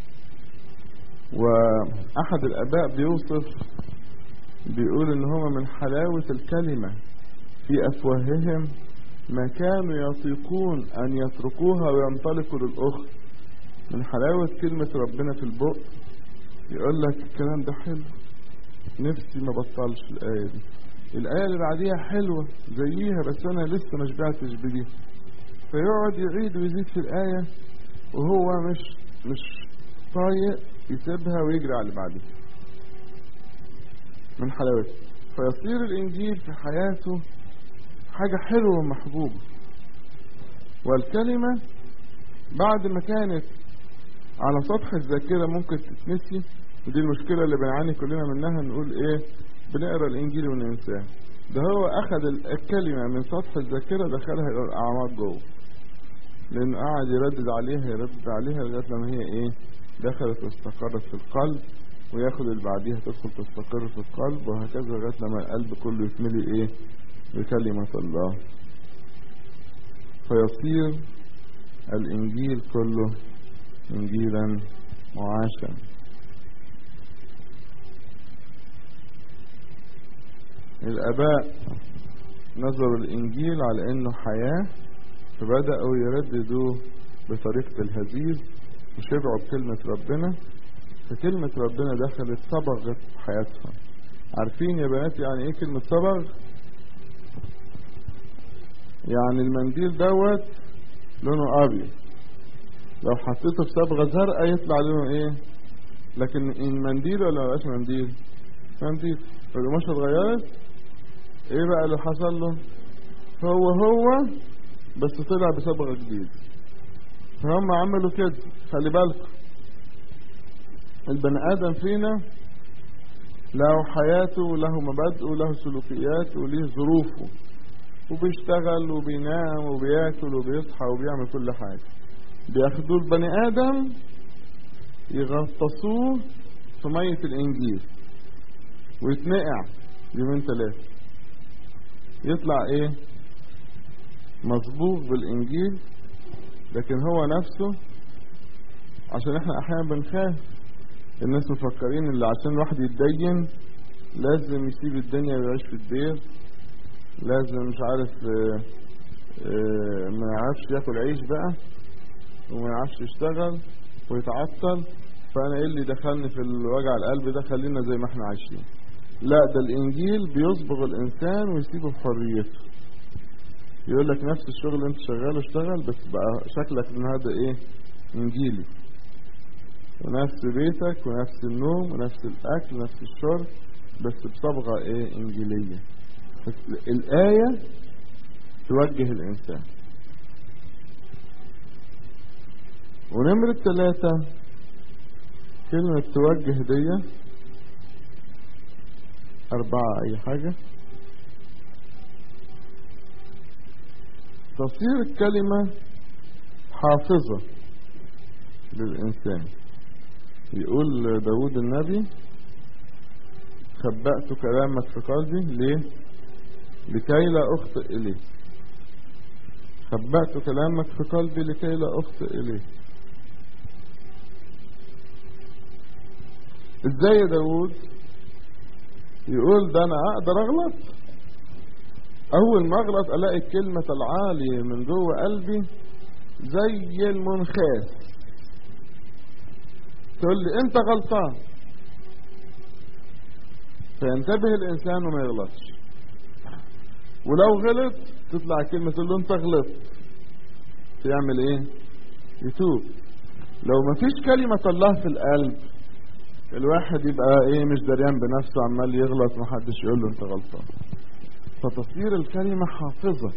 واحد الاباء بيوصف بيقول ان هما من حلاوه الكلمه في افواههم ما كانوا يطيقون ان يتركوها وينطلقوا للاخر من حلاوه كلمه ربنا في البق يقول لك الكلام ده حلو نفسي ما بطلش الايه دي الايه اللي بعديها حلوه زيها بس انا لسه ما شبعتش بدي فيقعد يعيد ويزيد في الايه وهو مش مش طايق يسيبها ويجري على اللي بعدها من حلاوتها فيصير الانجيل في حياته حاجه حلوه ومحبوبه والكلمه بعد ما كانت على سطح الذاكره ممكن تتنسي ودي المشكله اللي بنعاني كلنا منها نقول ايه بنقرا الانجيل وننساه ده هو اخذ الكلمه من سطح الذاكره دخلها الى الاعماق جوه لانه قعد يردد عليها يردد عليها لغايه لما هي ايه دخلت واستقرت في القلب وياخد اللي بعديها تدخل تستقر في القلب وهكذا لغايه لما القلب كله يتملي ايه بكلمه الله فيصير الانجيل كله انجيلا معاشا الاباء نظروا الانجيل على انه حياه فبداوا يرددوا بطريقه الهزيز وشبعوا بكلمه ربنا فكلمه ربنا دخلت صبغت حياتهم عارفين يا بنات يعني ايه كلمه صبغ يعني المنديل دوت لونه ابيض لو حطيته في صبغه زرقاء يطلع لونه ايه لكن المنديل ولا مبقاش منديل منديل القماشه اتغيرت ايه بقى اللي حصل له هو هو بس طلع بصبغه جديده فهم عملوا كده خلي بالكم البني ادم فينا له حياته وله مبادئه وله سلوكياته وليه ظروفه وبيشتغل وبينام وبياكل وبيصحى وبيعمل كل حاجه بياخدوا البني ادم يغطسوه في ميه الانجيل ويتنقع يومين ثلاثه يطلع ايه مصبوغ بالانجيل لكن هو نفسه عشان احنا احيانا بنخاف الناس مفكرين ان عشان الواحد يتدين لازم يسيب الدنيا ويعيش في الدير لازم مش عارف اه اه ما يعرفش ياكل عيش بقى وما يعرفش يشتغل ويتعطل فانا ايه اللي دخلني في الوجع القلب ده خلينا زي ما احنا عايشين لا ده الانجيل بيصبغ الانسان ويسيبه بحريته يقول لك نفس الشغل اللي انت شغاله اشتغل بس بقى شكلك النهارده ايه انجيلي ونفس بيتك ونفس النوم ونفس الاكل ونفس الشرب بس بصبغه ايه انجيليه الايه توجه الانسان ونمرة ثلاثة كلمة توجه دي أربعة أي حاجة تصير الكلمة حافظة للإنسان يقول داود النبي خبأت كلامك في قلبي ليه لكي لا أخطئ إليه خبأت كلامك في قلبي لكي لا أخطئ إليه ازاي يا داود يقول ده انا اقدر اغلط اول ما اغلط الاقي الكلمة العالية من جوه قلبي زي المنخاس تقول لي انت غلطان فينتبه الإنسان وما يغلطش ولو غلط تطلع كلمة تقول له أنت غلطت يعمل إيه؟ يتوب لو ما فيش كلمة الله في القلب الواحد يبقى إيه مش دريان بنفسه عمال يغلط ومحدش يقول له أنت غلطان فتصير الكلمة حافظة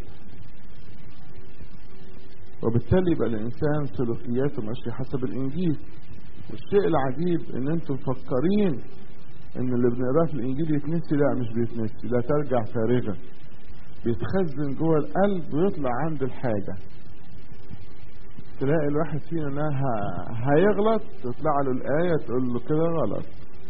وبالتالي يبقى الإنسان سلوكياته ماشية حسب الإنجيل والشيء العجيب إن أنتم مفكرين إن اللي بنقراه في الإنجيل يتنسي لا مش بيتنسي لا ترجع فارغة بيتخزن جوه القلب ويطلع عند الحاجة تلاقي الواحد فينا انها هيغلط تطلع له الآية تقول له كده غلط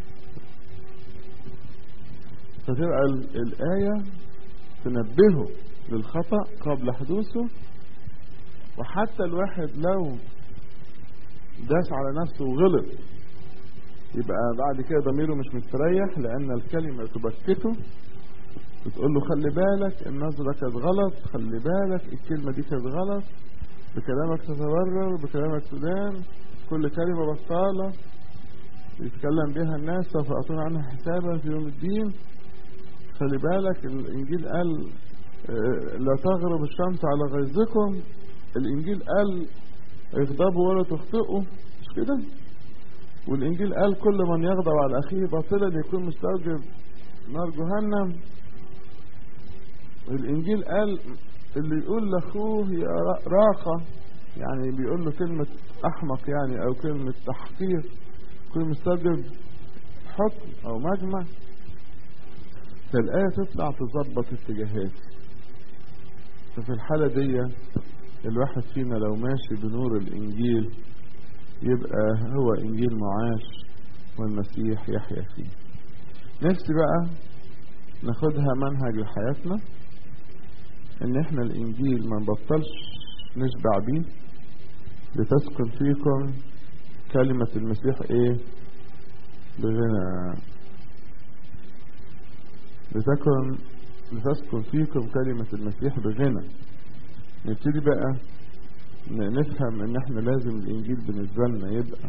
فتبقى الآية تنبهه للخطأ قبل حدوثه وحتى الواحد لو داس على نفسه وغلط يبقى بعد كده ضميره مش مستريح لأن الكلمة تبكته بتقول له خلي بالك النظرة كانت غلط خلي بالك الكلمة دي كانت غلط بكلامك تتبرر بكلامك تدان كل كلمة بطالة يتكلم بها الناس سوف يعطون عنها حسابا في يوم الدين خلي بالك الإنجيل قال لا تغرب الشمس على غيظكم الإنجيل قال اغضبوا ولا تخطئوا مش كده والإنجيل قال كل من يغضب على أخيه باطلا يكون مستوجب نار جهنم الإنجيل قال اللي يقول لأخوه يا راقة يعني بيقول له كلمة أحمق يعني أو كلمة تحقير يكون مستوجب حكم أو مجمع فالآية تطلع تظبط اتجاهات ففي الحالة دي الواحد فينا لو ماشي بنور الإنجيل يبقى هو إنجيل معاش والمسيح يحيا فيه نفسي بقى ناخدها منهج لحياتنا ان احنا الانجيل ما نبطلش نشبع بيه لتسكن فيكم كلمة المسيح ايه بغنى لتكن لتسكن فيكم كلمة المسيح بغنى نبتدي بقى نفهم ان احنا لازم الانجيل بالنسبة لنا يبقى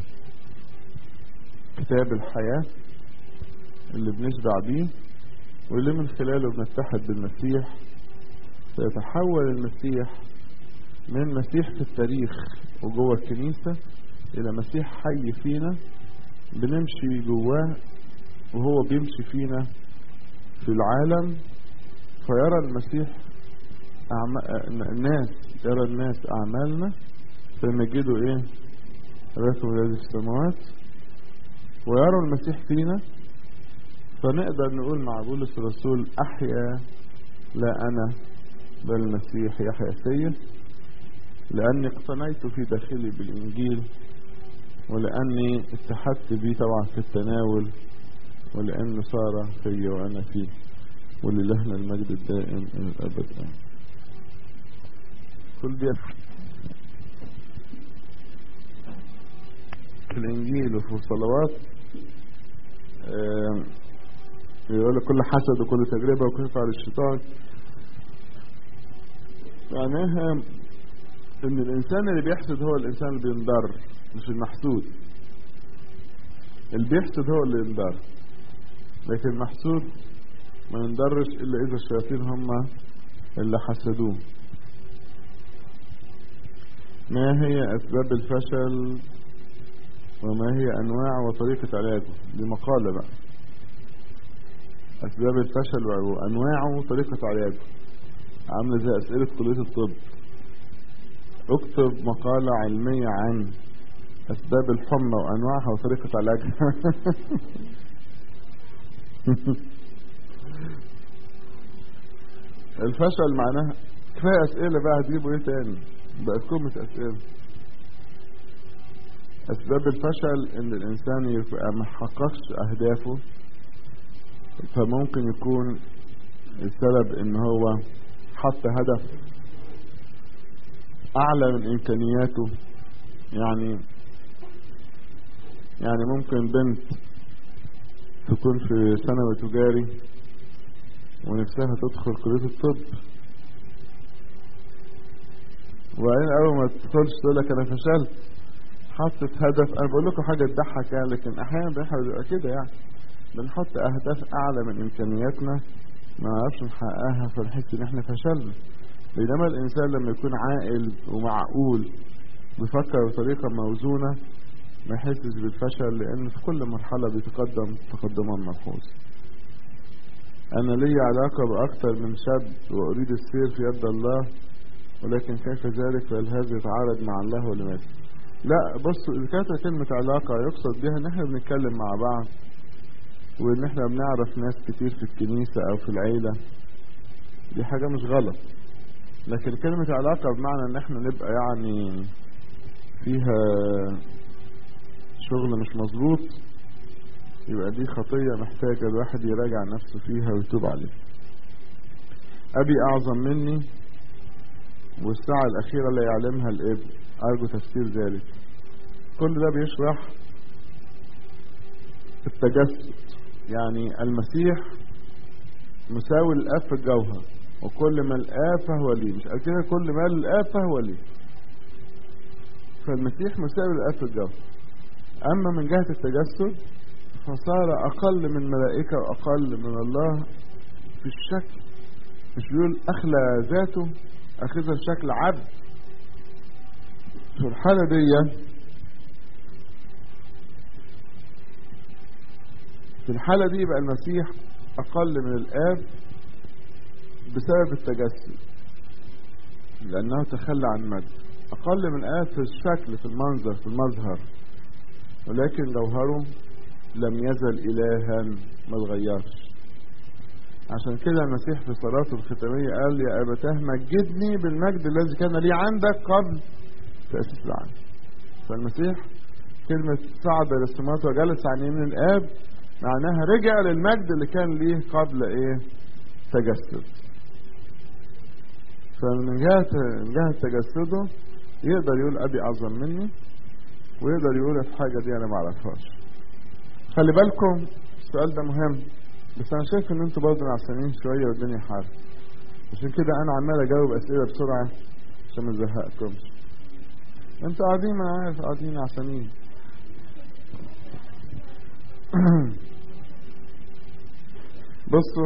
كتاب الحياة اللي بنشبع بيه واللي من خلاله بنتحد بالمسيح سيتحول المسيح من مسيح في التاريخ وجوه الكنيسة إلى مسيح حي فينا بنمشي جواه وهو بيمشي فينا في العالم فيرى المسيح أعم... الناس يرى الناس أعمالنا فيمجدوا إيه أباكم الذي في السماوات ويروا المسيح فينا فنقدر نقول مع بولس الرسول أحيا لا أنا بل المسيح يحيا فيا لأني اقتنيت في داخلي بالإنجيل ولأني اتحدت بيه طبعا في التناول ولأنه صار فيا وأنا فيه وللهنا المجد الدائم إلى الأبد آمين كل دي في الإنجيل وفي الصلوات يقول كل حسد وكل تجربة وكل فعل الشيطان معناها ان الانسان اللي بيحسد هو الانسان اللي بينضر مش المحسود اللي بيحسد هو اللي ينضر لكن المحسود ما ينضرش الا اذا الشياطين هم اللي حسدوه ما هي اسباب الفشل وما هي انواع وطريقة علاجه دي مقالة بقى اسباب الفشل وانواعه وطريقة علاجه عاملة زي أسئلة كلية الطب اكتب مقالة علمية عن أسباب الحمى وأنواعها وطريقة علاجها الفشل معناها كفاية أسئلة بقى هتجيبوا إيه تاني بقت كومة أسئلة أسباب الفشل إن الإنسان يبقى ما حققش أهدافه فممكن يكون السبب إن هو حط هدف اعلى من امكانياته يعني يعني ممكن بنت تكون في ثانوي تجاري ونفسها تدخل كلية الطب وبعدين اول ما تدخلش تقول لك انا فشلت حطت هدف انا بقول لكم حاجه تضحك يعني لكن احيانا بيحصل بيبقى كده يعني بنحط اهداف اعلى من امكانياتنا ما نعرفش نحققها فنحس ان احنا فشلنا بينما الانسان لما يكون عاقل ومعقول بيفكر بطريقه موزونه ما يحسش بالفشل لان في كل مرحله بيتقدم تقدما ملحوظ انا لي علاقه باكثر من شاب واريد السير في يد الله ولكن كيف ذلك فهل هذا يتعارض مع الله ولا ماذا لا بصوا اذا كانت كلمه علاقه يقصد بها ان احنا بنتكلم مع بعض وان احنا بنعرف ناس كتير في الكنيسه او في العيله دي حاجه مش غلط لكن كلمه علاقه بمعنى ان احنا نبقى يعني فيها شغل مش مظبوط يبقى دي خطية محتاجة الواحد يراجع نفسه فيها ويتوب عليها أبي أعظم مني والساعة الأخيرة لا يعلمها الابن أرجو تفسير ذلك كل ده بيشرح التجسد يعني المسيح مساوي للآب في الجوهر وكل ما الآب فهو لي مش كده كل ما للآب فهو لي فالمسيح مساوي للآب في الجوهر أما من جهة التجسد فصار أقل من ملائكة وأقل من الله في الشكل مش بيقول أخلى ذاته أخذها شكل عبد في الحالة دي في الحالة دي يبقى المسيح أقل من الآب بسبب التجسد لأنه تخلى عن مجد أقل من الآب في الشكل في المنظر في المظهر ولكن جوهره لم يزل إلها ما اتغيرش عشان كده المسيح في صلاته الختامية قال يا أبتاه مجدني بالمجد الذي كان لي عندك قبل تأسيس العالم فالمسيح كلمة صعد للسماوات وجلس عن يمين الآب معناها رجع للمجد اللي كان ليه قبل إيه تجسد فمن جهة من جهة تجسده يقدر يقول أبي أعظم مني ويقدر يقول الحاجة دي أنا معرفهاش خلي بالكم السؤال ده مهم بس انا شايف ان انتوا برضه نعسانين شويه والدنيا حر عشان كده انا عمال اجاوب اسئله بسرعه عشان ما ازهقكمش انتوا قاعدين ما انا عارف قاعدين نعسانين بصوا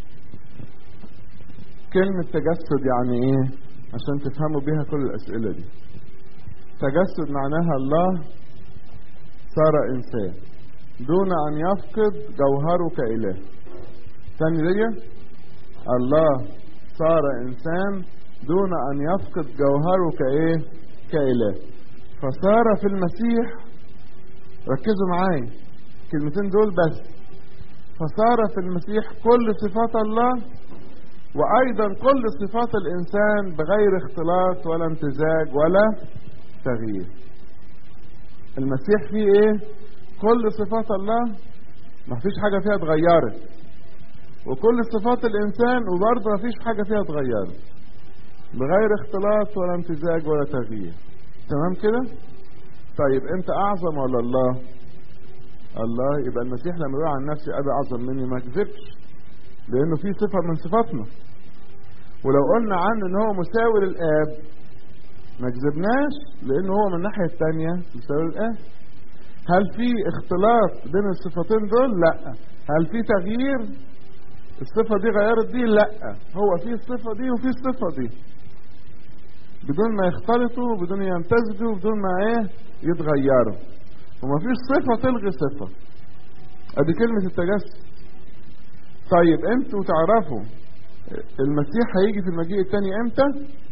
كلمة تجسد يعني ايه عشان تفهموا بيها كل الاسئلة دي تجسد معناها الله صار انسان دون ان يفقد جوهره كاله ثاني دي الله صار انسان دون ان يفقد جوهره كايه كاله فصار في المسيح ركزوا معايا الكلمتين دول بس فصار في المسيح كل صفات الله وايضا كل صفات الانسان بغير اختلاط ولا امتزاج ولا تغيير المسيح فيه ايه كل صفات الله ما فيش حاجة فيها اتغيرت وكل صفات الإنسان وبرضه ما فيش حاجة فيها اتغيرت بغير اختلاط ولا امتزاج ولا تغيير تمام كده طيب انت اعظم ولا الله الله يبقى المسيح لما يقول عن نفسي ابي اعظم مني ما كذبش لانه في صفه من صفاتنا ولو قلنا عنه ان هو مساوي للاب ما كذبناش لانه هو من الناحيه الثانيه مساوي للاب هل في اختلاط بين الصفتين دول لا هل في تغيير الصفه دي غيرت دي لا هو في الصفه دي وفي الصفه دي بدون ما يختلطوا بدون يمتزجوا بدون ما ايه يتغيروا ومفيش صفه تلغي صفه ادي كلمه التجسد طيب انتوا تعرفوا المسيح هيجي في المجيء الثاني امتى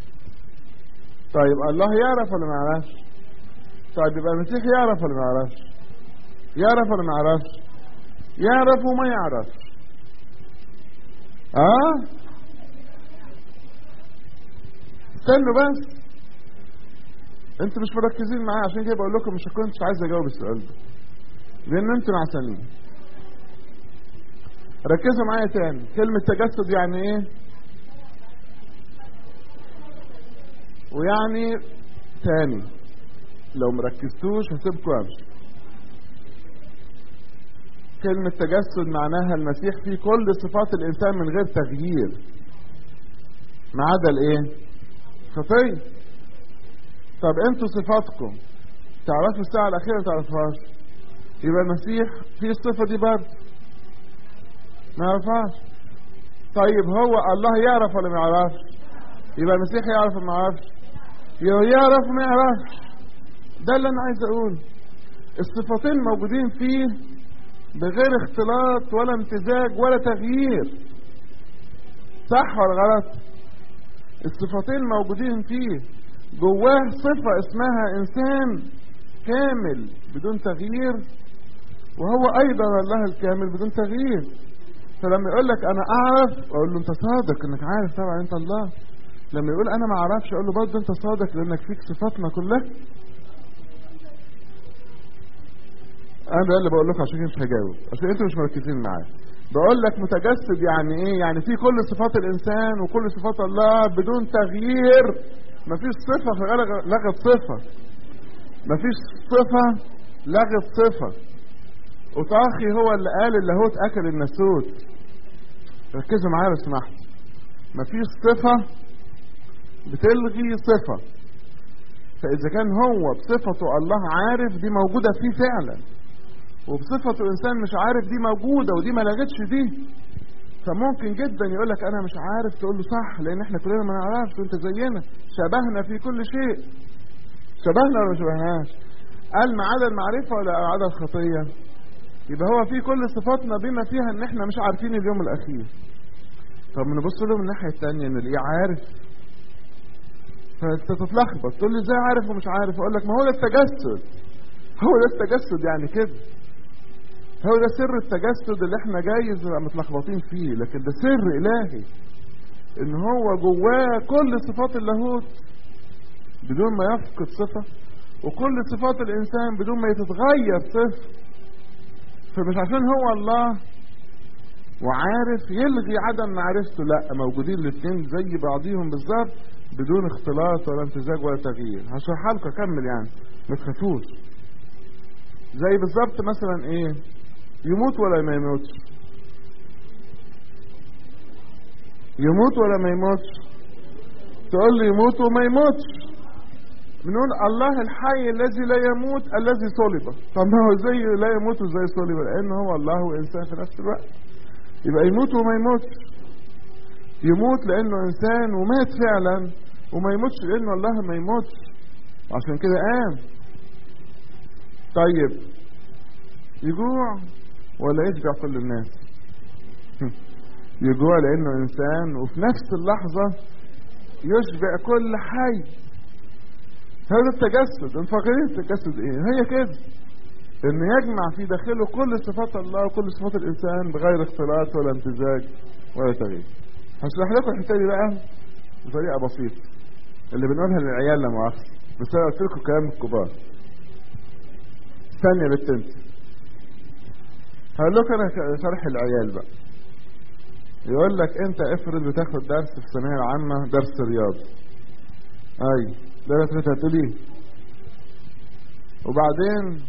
طيب الله يعرف ولا ما يعرفش طيب يبقى المسيح يعرف ولا ما يعرفش يعرف ولا ما يعرفش يعرف وما يعرفش اه استنوا بس انتوا مش مركزين معايا عشان كده بقول لكم مش كنتش عايز اجاوب السؤال ده لان انتوا نعسانين ركزوا معايا تاني كلمة تجسد يعني ايه ويعني تاني لو مركزتوش هسيبكم امشي كلمة تجسد معناها المسيح فيه كل صفات الإنسان من غير تغيير ما عدا الإيه؟ خطية طب أنتوا صفاتكم تعرفوا الساعة الأخيرة ما تعرفوهاش يبقى المسيح فيه الصفة دي برضه ما يعرفهاش طيب هو الله يعرف ولا ما يعرفش يبقى المسيح يعرف ولا ما يعرفش يبقى يعرف وما يعرفش ده اللي انا عايز اقوله الصفتين موجودين فيه بغير اختلاط ولا امتزاج ولا تغيير صح ولا غلط الصفتين موجودين فيه جواه صفة اسمها انسان كامل بدون تغيير وهو ايضا الله الكامل بدون تغيير فلما يقول لك انا اعرف اقول له انت صادق انك عارف طبعا انت الله لما يقول انا ما اعرفش اقول له برضه انت صادق لانك فيك صفاتنا كلها انا ده اللي بقول لكم عشان مش هجاوب عشان انتوا مش مركزين معايا بقول لك متجسد يعني ايه يعني في كل صفات الانسان وكل صفات الله بدون تغيير مفيش صفه في لغت صفه مفيش صفه لغت صفه وطاخي هو اللي قال اللاهوت اكل الناسوت ركزوا معايا لو سمحتوا مفيش صفه بتلغي صفه فاذا كان هو بصفته الله عارف دي موجوده فيه فعلا وبصفته انسان مش عارف دي موجوده ودي ما لغتش دي فممكن جدا يقول لك انا مش عارف تقول له صح لان احنا كلنا ما نعرفش وانت زينا شبهنا في كل شيء شبهنا ولا ما شبهناش قال ما عدا المعرفه ولا عدا الخطيه يبقى هو في كل صفاتنا بما فيها ان احنا مش عارفين اليوم الاخير طب نبص له من الناحيه الثانيه نلاقيه عارف فانت تتلخبط تقول لي ازاي عارف ومش عارف اقول لك ما هو ده التجسد هو ده التجسد يعني كده هو ده سر التجسد اللي احنا جايز نبقى متلخبطين فيه لكن ده سر الهي ان هو جواه كل صفات اللاهوت بدون ما يفقد صفة وكل صفات الانسان بدون ما يتتغير صفة فمش عشان هو الله وعارف يلغي عدم معرفته لا موجودين الاثنين زي بعضيهم بالظبط بدون اختلاط ولا امتزاج ولا تغيير هشرحها لكم اكمل يعني ما تخافوش زي بالظبط مثلا ايه يموت ولا ما يموتش يموت ولا ما يموتش تقول لي يموت وما يموتش بنقول الله الحي الذي لا يموت الذي صلب طب ما هو زي لا يموت وزي صلب لان هو الله وانسان في نفس الوقت يبقى يموت وما يموتش يموت لانه انسان ومات فعلا وما يموتش لانه الله ما يموتش عشان كده قام طيب يجوع ولا يشبع كل الناس يجوع لانه انسان وفي نفس اللحظه يشبع كل حي هذا التجسد انتوا فاكرين التجسد ايه هي كده ان يجمع في داخله كل صفات الله وكل صفات الانسان بغير اختلاط ولا امتزاج ولا تغيير هشرح لكم الحته دي بقى بطريقه بسيطه اللي بنقولها للعيال لا مؤاخذه بس انا قلت لكم كلام الكبار استني يا بنت انت هقول لكم انا شرح العيال بقى يقول لك انت افرض بتاخد درس في الثانويه العامه درس رياضه اي درس انت هتقول ايه وبعدين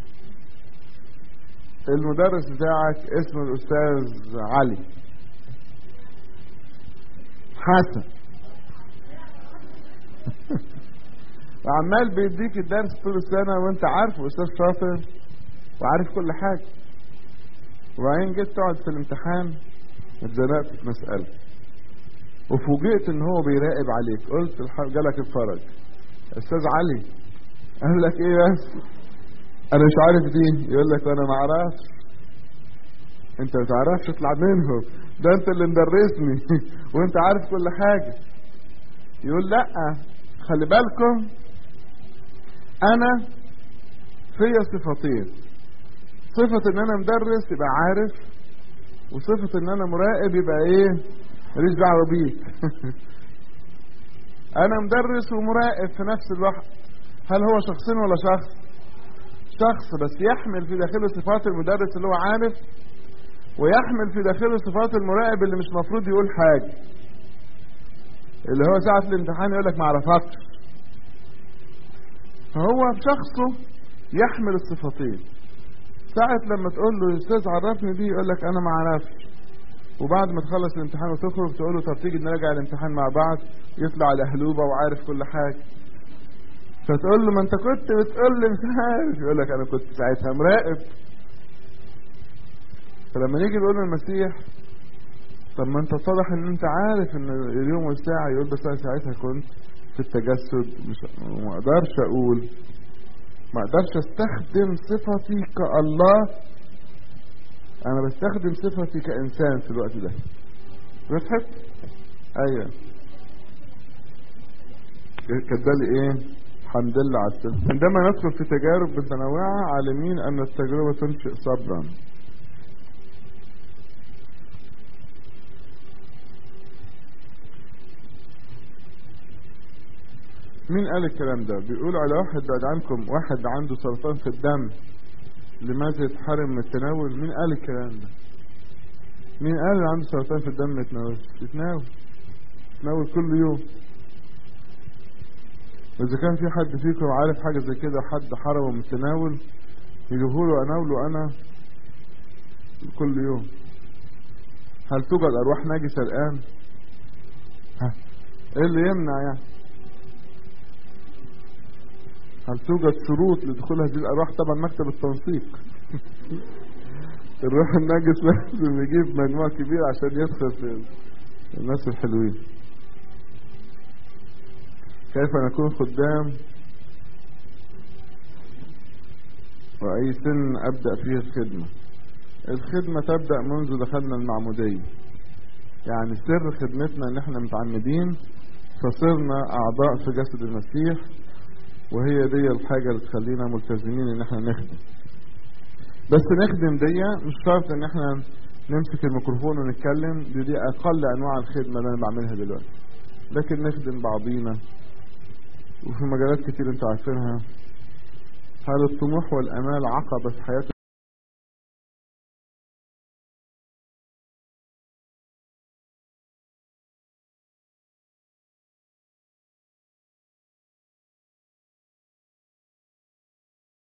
المدرس بتاعك اسمه الاستاذ علي حسن وعمال بيديك الدرس طول السنه وانت عارفه استاذ شاطر وعارف كل حاجه وبعدين جيت تقعد في الامتحان اتزنقت في مساله وفوجئت ان هو بيراقب عليك قلت جالك الفرج استاذ علي قال لك ايه بس انا مش عارف دي يقول لك انا ما اعرفش انت ما تعرفش اطلع منهم ده انت اللي مدرسني وانت عارف كل حاجه يقول لا خلي بالكم انا فيا صفتين صفة ان انا مدرس يبقى عارف وصفة ان انا مراقب يبقى ايه ماليش دعوة بيك انا مدرس ومراقب في نفس الوقت هل هو شخصين ولا شخص شخص بس يحمل في داخله صفات المدرس اللي هو عارف ويحمل في داخله صفات المراقب اللي مش مفروض يقول حاجة اللي هو ساعة الامتحان يقول لك ما عرفكش فهو بشخصه يحمل الصفتين ساعة لما تقول له يا استاذ عرفني دي يقول لك انا ما اعرفش وبعد ما تخلص الامتحان وتخرج تقول له طب تيجي نراجع الامتحان مع بعض يطلع لهلوبه وعارف كل حاجه فتقول له ما انت كنت بتقول لي مش عارف يقول لك انا كنت ساعتها مراقب فلما نيجي نقول المسيح طب ما انت صالح ان انت عارف ان اليوم والساعة يقول بس انا ساعتها كنت في التجسد مش ما اقدرش اقول ما اقدرش استخدم صفتي كالله انا بستخدم صفتي كانسان في الوقت ده وضحت ايوه كانت ده ايه الحمد لله على السلام عندما ندخل في تجارب متنوعة عالمين ان التجربة تنشئ صبرا مين قال الكلام ده بيقول على واحد بعد عنكم واحد عنده سرطان في الدم لماذا يتحرم من التناول مين قال الكلام ده مين قال اللي عنده سرطان في الدم ما يتناولش يتناول يتناول كل يوم واذا كان في حد فيكم عارف حاجه زي كده حد حرمه من التناول يجيبوا اناوله انا كل يوم هل توجد ارواح نجسه الان ها ايه اللي يمنع يعني هل توجد شروط لدخول هذه الارواح طبعا مكتب التنسيق الروح النجس لازم يجيب مجموع كبير عشان يدخل في الناس الحلوين كيف نكون خدام وأي سن أبدأ فيه الخدمة الخدمة تبدأ منذ دخلنا المعمودية يعني سر خدمتنا ان احنا متعمدين فصرنا اعضاء في جسد المسيح وهي دي الحاجة اللي تخلينا ملتزمين ان احنا نخدم بس نخدم دي مش شرط ان احنا نمسك الميكروفون ونتكلم دي, دي اقل انواع الخدمة اللي انا بعملها دلوقتي لكن نخدم بعضينا وفي مجالات كتير انتوا عارفينها هل الطموح والامال عقبة في حياة